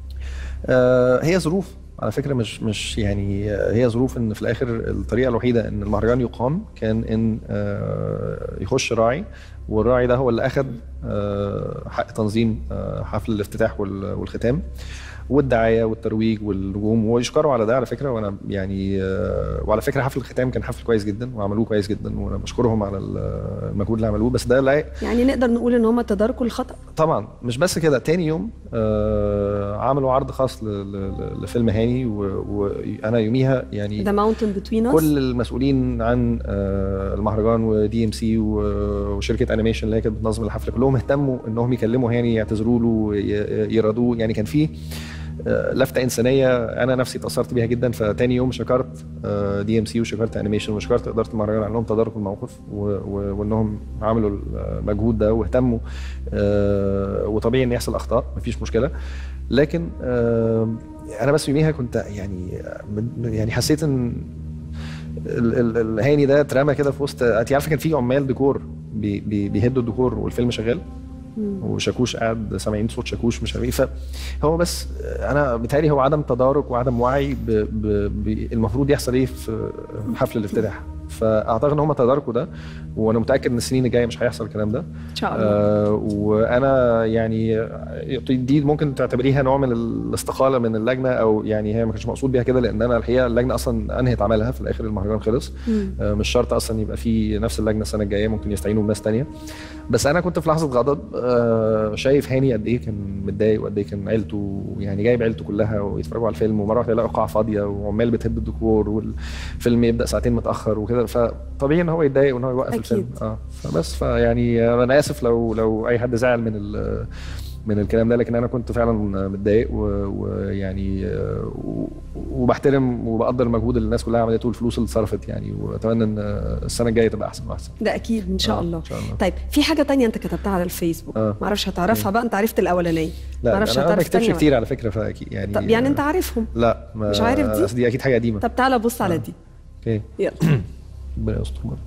آه، هي ظروف على فكره مش مش يعني آه، هي ظروف ان في الاخر الطريقه الوحيده ان المهرجان يقام كان ان آه، يخش راعي والراعي ده هو اللي اخذ آه، حق تنظيم آه، حفل الافتتاح وال- والختام والدعايه والترويج والنجوم ويشكروا على ده على فكره وانا يعني آه، وعلى فكره حفل الختام كان حفل كويس جدا وعملوه كويس جدا وانا بشكرهم على المجهود اللي عملوه بس ده لا يعني نقدر نقول ان هم تداركوا الخطا طبعا مش بس كده تاني يوم آه عملوا عرض خاص ل- ل- لفيلم هاني و- وانا يوميها يعني ذا ماونتن بتوين اس كل المسؤولين عن آه المهرجان ودي ام سي وشركه انيميشن اللي هي كانت بتنظم الحفله كلهم اهتموا انهم يكلموا هاني يعتذروا له ي- يرضوه يعني كان في آه، لفته انسانيه انا نفسي اتاثرت بيها جدا فتاني يوم شكرت دي ام سي وشكرت انيميشن وشكرت اداره المهرجان على انهم تداركوا الموقف و- و- وانهم عملوا المجهود ده واهتموا آه، وطبيعي ان يحصل اخطاء مفيش مشكله لكن آه، انا بس يوميها كنت يعني يعني حسيت ان ال- ال- الهاني ده اترمى كده في وسط انت عارفه كان في عمال ديكور بي بي بيهدوا الديكور والفيلم شغال وشاكوش قاعد سامعين صوت شاكوش مش عارف ايه فهو بس انا بيتهيألي هو عدم تدارك وعدم وعي ب ب ب المفروض يحصل ايه في حفل الافتتاح فاعتقد ان هم تداركوا ده وانا متاكد ان السنين الجايه مش هيحصل الكلام ده ان شاء الله آه وانا يعني دي ممكن تعتبريها نوع من الاستقاله من اللجنه او يعني هي ما كانش مقصود بيها كده لان انا الحقيقه اللجنه اصلا انهت عملها في الاخر المهرجان خلص مم. آه مش شرط اصلا يبقى في نفس اللجنه السنه الجايه ممكن يستعينوا بناس تانية بس انا كنت في لحظه غضب آه شايف هاني قد ايه كان متضايق وقد ايه كان عيلته يعني جايب عيلته كلها ويتفرجوا على الفيلم ومره واحده يلاقوا قاعه فاضيه وعمال بتهد الديكور والفيلم يبدا ساعتين متاخر وكده فطبيعي ان هو يتضايق وان هو يوقف أكيد. الفيلم اه فبس فيعني انا اسف لو لو اي حد زعل من ال- من الكلام ده لكن انا كنت فعلا متضايق و- ويعني آه، و- وبحترم وبقدر المجهود اللي الناس كلها عملته والفلوس اللي اتصرفت يعني واتمنى ان السنه الجايه تبقى احسن واحسن ده اكيد ان شاء آه، الله ان شاء الله طيب في حاجه تانية انت كتبتها على الفيسبوك آه. معرفش هتعرفها بقى انت عرفت الاولانيه لا معرفش انا ما هتعرف بكتبش التانية كتير على فكره فاكيد يعني طب يعني انت عارفهم لا ما مش عارف دي؟ أصل دي اكيد حاجه قديمه طب تعالى بص على دي اوكي يلا ربنا يستر برضه.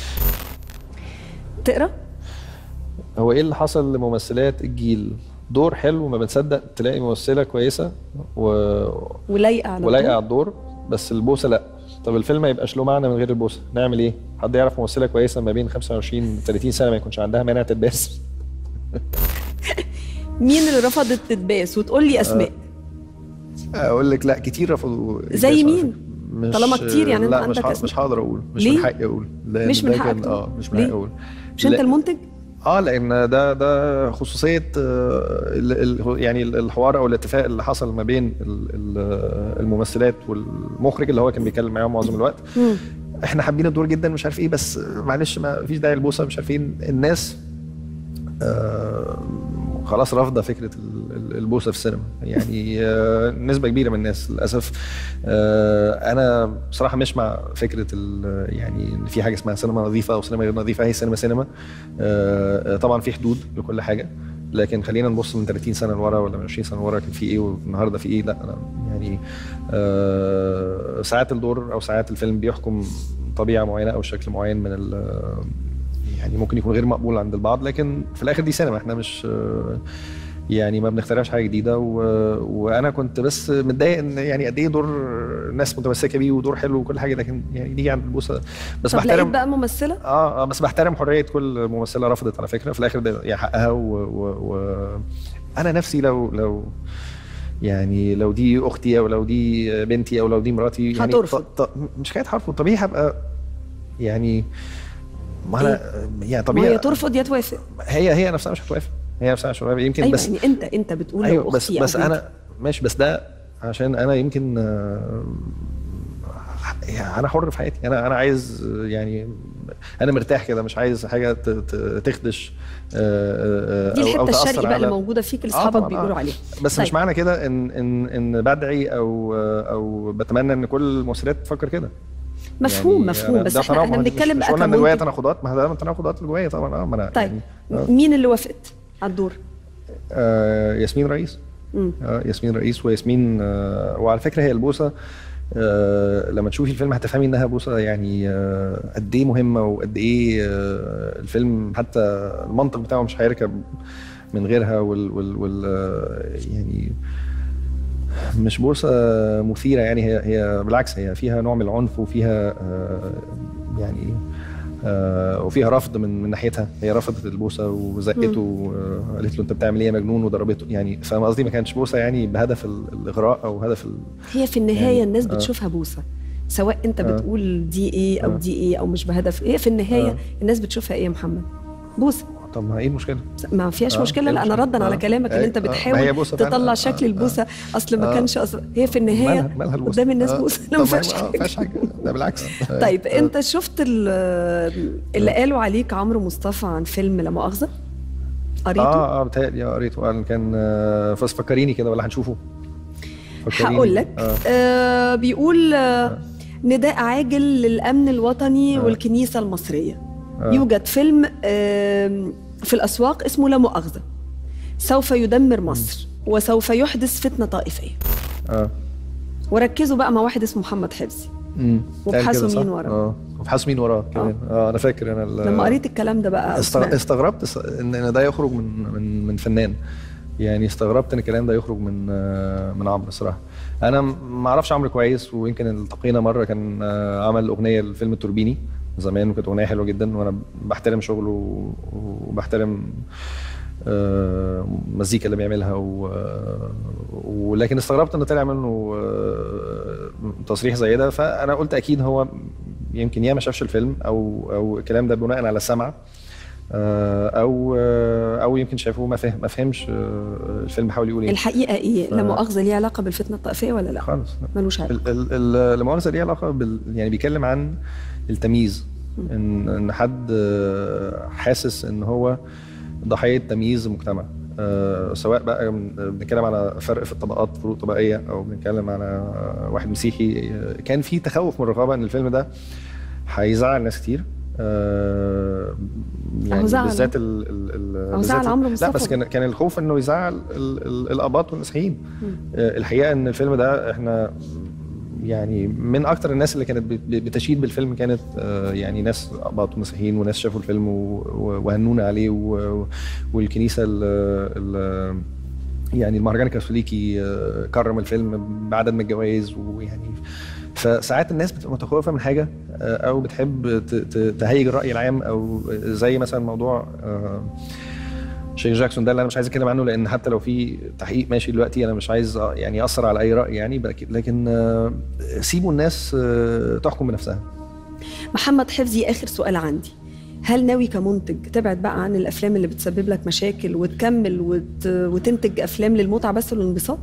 تقرا هو ايه اللي حصل لممثلات الجيل دور حلو ما بنصدق تلاقي ممثله كويسه و... ولايقه على ولايقه طول. على الدور بس البوسه لا طب الفيلم ما يبقاش له معنى من غير البوسه نعمل ايه حد يعرف ممثله كويسه ما بين 25 30 سنه ما يكونش عندها مانع تتباس مين اللي رفضت تتباس وتقول لي اسماء اقول لك لا كتير رفضوا زي يتباسوا على مين؟ فكرة. مش طالما كتير يعني لا أنت مش عندك ه- اسم. مش هقدر اقول مش ليه؟ من حقي اقول لأن مش من ده حقك كان- تقول؟ اه مش من ليه؟ حقي اقول مش انت لا- المنتج اه لان ده ده خصوصيه آه، ال- ال- يعني الحوار او الاتفاق اللي حصل ما بين ال- ال- الممثلات والمخرج اللي هو كان بيتكلم معاهم معظم الوقت مم. احنا حابين الدور جدا مش عارف ايه بس معلش ما فيش داعي للبوسه مش عارف ايه الناس آه خلاص رافضه فكره ال- ال- البوسه في السينما يعني آه نسبه كبيره من الناس للاسف آه انا بصراحه مش مع فكره ال- يعني ان في حاجه اسمها سينما نظيفه او سينما غير نظيفه هي سينما سينما آه آه، طبعا في حدود لكل حاجه لكن خلينا نبص من 30 سنه لورا ولا من 20 سنه لورا كان في ايه والنهارده في ايه لا انا يعني آه ساعات الدور او ساعات الفيلم بيحكم طبيعه معينه او شكل معين من ال- يعني ممكن يكون غير مقبول عند البعض لكن في الاخر دي سينما احنا مش آه، يعني ما بنخترعش حاجه جديده و... وانا كنت بس متضايق ان يعني قد ايه دور ناس متمسكه بيه ودور حلو وكل حاجه لكن يعني نيجي عند البوسه بس طب لقيت بحترم بقى ممثله اه اه بس بحترم حريه كل ممثله رفضت على فكره في الاخر ده يعني حقها و... و... و... انا نفسي لو لو يعني لو دي اختي او لو دي بنتي او لو دي مراتي يعني هترفض. ط... ط... مش حكايه هرفض طبيعي هبقى يعني ما انا يعني ما طبيعي هي ترفض يا توافق هي هي نفسها مش هتوافق هي نفسها مش هتوافق يمكن ايوه بس يعني انت انت بتقول ايوه لو بس أختي أو بس بنتي. انا ماشي بس ده عشان انا يمكن آه، يعني انا حر في حياتي انا انا عايز آه، يعني انا مرتاح كده مش عايز حاجه ت- ت- تخدش آه، آه، دي أو- أو الحته تأثر الشرقي بقى اللي على- موجوده فيك اللي آه اصحابك طبعاً، بيقولوا آه. عليها بس طيب. مش معنى كده ان ان ان بدعي او او بتمنى ان كل الممثلات تفكر كده مفهوم يعني مفهوم أنا بس ده احنا تناقض. احنا مش- بنتكلم مش بقى قلنا ان جوايا كمنتج. تناقضات ما ده من تناقضات اللي جوايا طبعا اه ما انا طيب يعني آه. مين اللي وافقت على الدور؟ آه ياسمين رئيس مم. آه ياسمين رئيس وياسمين آه وعلى فكره هي البوسه آه لما تشوفي الفيلم هتفهمي انها بوسه يعني آه قد ايه مهمه وقد ايه آه الفيلم حتى المنطق بتاعه مش هيركب من غيرها وال, وال, وال آه يعني مش بوسه مثيره يعني هي هي بالعكس هي فيها نوع من العنف وفيها آه يعني آه وفيها رفض من من ناحيتها هي رفضت البوسه وزقته وقالت له انت بتعمل ايه يا مجنون وضربته يعني فاهم قصدي ما كانتش بوسه يعني بهدف ال- الاغراء او هدف ال... هي في النهايه يعني- الناس آه. بتشوفها بوسه سواء انت آه. بتقول دي ايه او آه. دي ايه او مش بهدف ايه في النهايه آه. الناس بتشوفها ايه يا محمد بوسه طب ما ايه المشكله؟ ما فيهاش آه، مشكله إيه لا انا المشكلة؟ ردا على آه. كلامك ان أي- انت آه، ما هي بتحاول بوسة فعلا. تطلع آه، شكل آه، البوسه اصل ما آه. كانش أصل هي في النهايه مالها مالها البوسه؟ قدام الناس آه. بوسه طب لا ما ما- فيهاش آه، ما حاجه فيهاش حاجه ده بالعكس طيب آه. انت شفت ال- اللي قالوا عليك عمرو مصطفى عن فيلم لا مؤاخذه قريته اه اه بتهيألي اه قريته قال كان آه بس فكريني كده ولا هنشوفه فكريني. هقول لك آه. آه بيقول آه نداء عاجل للامن الوطني آه. والكنيسه المصريه آه. يوجد فيلم آه في الاسواق اسمه لا مؤاخذه سوف يدمر مصر وسوف يحدث فتنه طائفيه اه وركزوا بقى مع واحد اسمه محمد حفظي امم وابحثوا مين وراه. اه وابحثوا مين وراه كمان اه انا فاكر انا ال- لما قريت الكلام ده بقى استغ- أسمع. استغربت س- ان إن ده يخرج من من من فنان يعني استغربت ان الكلام ده يخرج من آه، من عمرو الصراحه انا م- ما اعرفش عمرو كويس ويمكن التقينا مره كان آه، عمل اغنيه لفيلم التوربيني زمان وكانت اغنيه حلوه جدا وانا بحترم شغله و- وبحترم آه، المزيكا اللي بيعملها و... آه، ولكن استغربت ان طلع منه آه، تصريح زي ده فانا قلت اكيد هو يمكن يا ما شافش الفيلم او او الكلام ده بناء على السمع آه، او آه، او يمكن شافه ما فهم ما فهمش آه، الفيلم حاول يقول ايه الحقيقه ايه لا ف- مؤاخذه ليها علاقه بالفتنه الطائفيه ولا لا خالص لا. ملوش علاقه ال- ال- ال- المؤاخذه ليها علاقه بال يعني بيتكلم عن التمييز ان ان حد آه، حاسس ان هو ضحيه تمييز المجتمع آه، سواء بقى من- بنتكلم على فرق في الطبقات فروق طبقيه او بنتكلم على آه، واحد مسيحي آه، كان في تخوف من الرقابه ان الفيلم ده هيزعل ناس كتير آه، يعني زعل. بالذات ال ال ال أهو بالذات زعل ال- عمرو لا مصطفى. بس كان كان الخوف انه يزعل ال ال الاباط والمسيحيين آه، الحقيقه ان الفيلم ده احنا يعني من اكتر الناس اللي كانت بت- بتشيد بالفيلم كانت آه، يعني ناس اباط ومسيحيين وناس شافوا الفيلم و- و- وهنونا عليه و- والكنيسه ال ال يعني المهرجان الكاثوليكي آه، كرم الفيلم بعدد من الجوائز ويعني فساعات الناس بتبقى متخوفه من حاجه آه، او بتحب ت- ت- تهيج الراي العام او زي مثلا موضوع آه، شيخ جاكسون ده اللي انا مش عايز اتكلم عنه لان حتى لو في تحقيق ماشي دلوقتي انا مش عايز آه، يعني ياثر على اي راي يعني بك- لكن آه، سيبوا الناس آه، تحكم بنفسها محمد حفظي اخر سؤال عندي هل ناوي كمنتج تبعد بقى عن الافلام اللي بتسبب لك مشاكل وتكمل وت... وتنتج افلام للمتعه بس والانبساط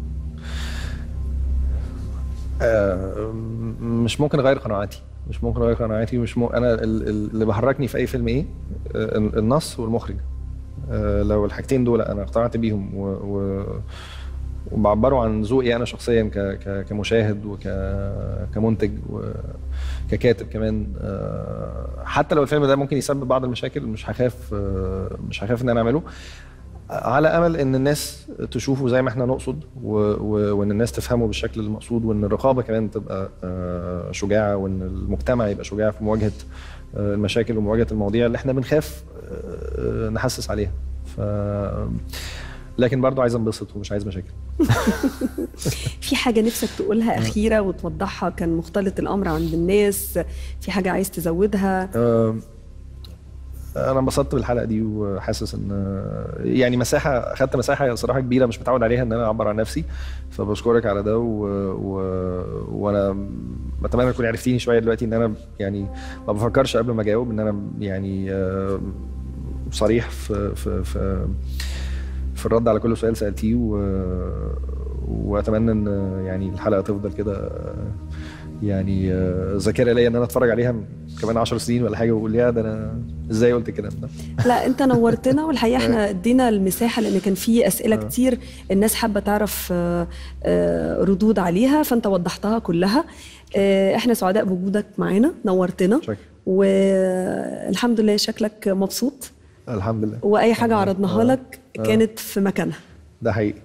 آه، مش ممكن اغير قناعاتي مش ممكن اغير قناعاتي مش مو... انا ال- ال- اللي بحركني في اي فيلم ايه آه، ال- النص والمخرج آه، لو الحاجتين دول انا اقتنعت بيهم و... و... وبعبروا عن ذوقي انا شخصيا ك... ك... كمشاهد وك كمنتج وككاتب كمان آه، حتى لو الفيلم ده ممكن يسبب بعض المشاكل مش هخاف آه، مش هخاف ان انا اعمله على امل ان الناس تشوفه زي ما احنا نقصد و... و... وان الناس تفهمه بالشكل المقصود وان الرقابه كمان تبقى آه، شجاعه وان المجتمع يبقى شجاع في مواجهه آه، المشاكل ومواجهه المواضيع اللي احنا بنخاف آه، نحسس عليها ف لكن برضو عايز انبسط ومش عايز مشاكل في حاجه نفسك تقولها اخيره وتوضحها كان مختلط الامر عند الناس في حاجه عايز تزودها آه، انا انبسطت بالحلقه دي وحاسس ان يعني مساحه اخدت مساحه صراحه كبيره مش متعود عليها ان انا اعبر عن نفسي فبشكرك على ده و... و... وانا بتمنى تكوني عرفتيني شويه دلوقتي ان انا يعني ما بفكرش قبل ما اجاوب ان انا يعني آه، صريح في في في في الرد على كل سؤال سالتيه و... واتمنى ان يعني الحلقه تفضل كده يعني آه، ذاكره ليا ان انا اتفرج عليها م- كمان 10 سنين ولا حاجه واقول يا ده انا ازاي قلت الكلام ده لا انت نورتنا والحقيقه احنا ادينا المساحه لان كان في اسئله كتير الناس حابه تعرف آه، آه، ردود عليها فانت وضحتها كلها آه، احنا سعداء بوجودك معانا نورتنا شكرا. والحمد لله شكلك مبسوط الحمد لله واي حاجه عرضناها آه. لك آه. كانت في مكانها ده حقيقي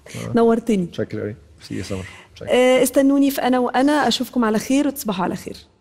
نورتني شكرا قوي ميرسي يا سمر شكرا. آه، استنوني في انا وانا اشوفكم على خير وتصبحوا على خير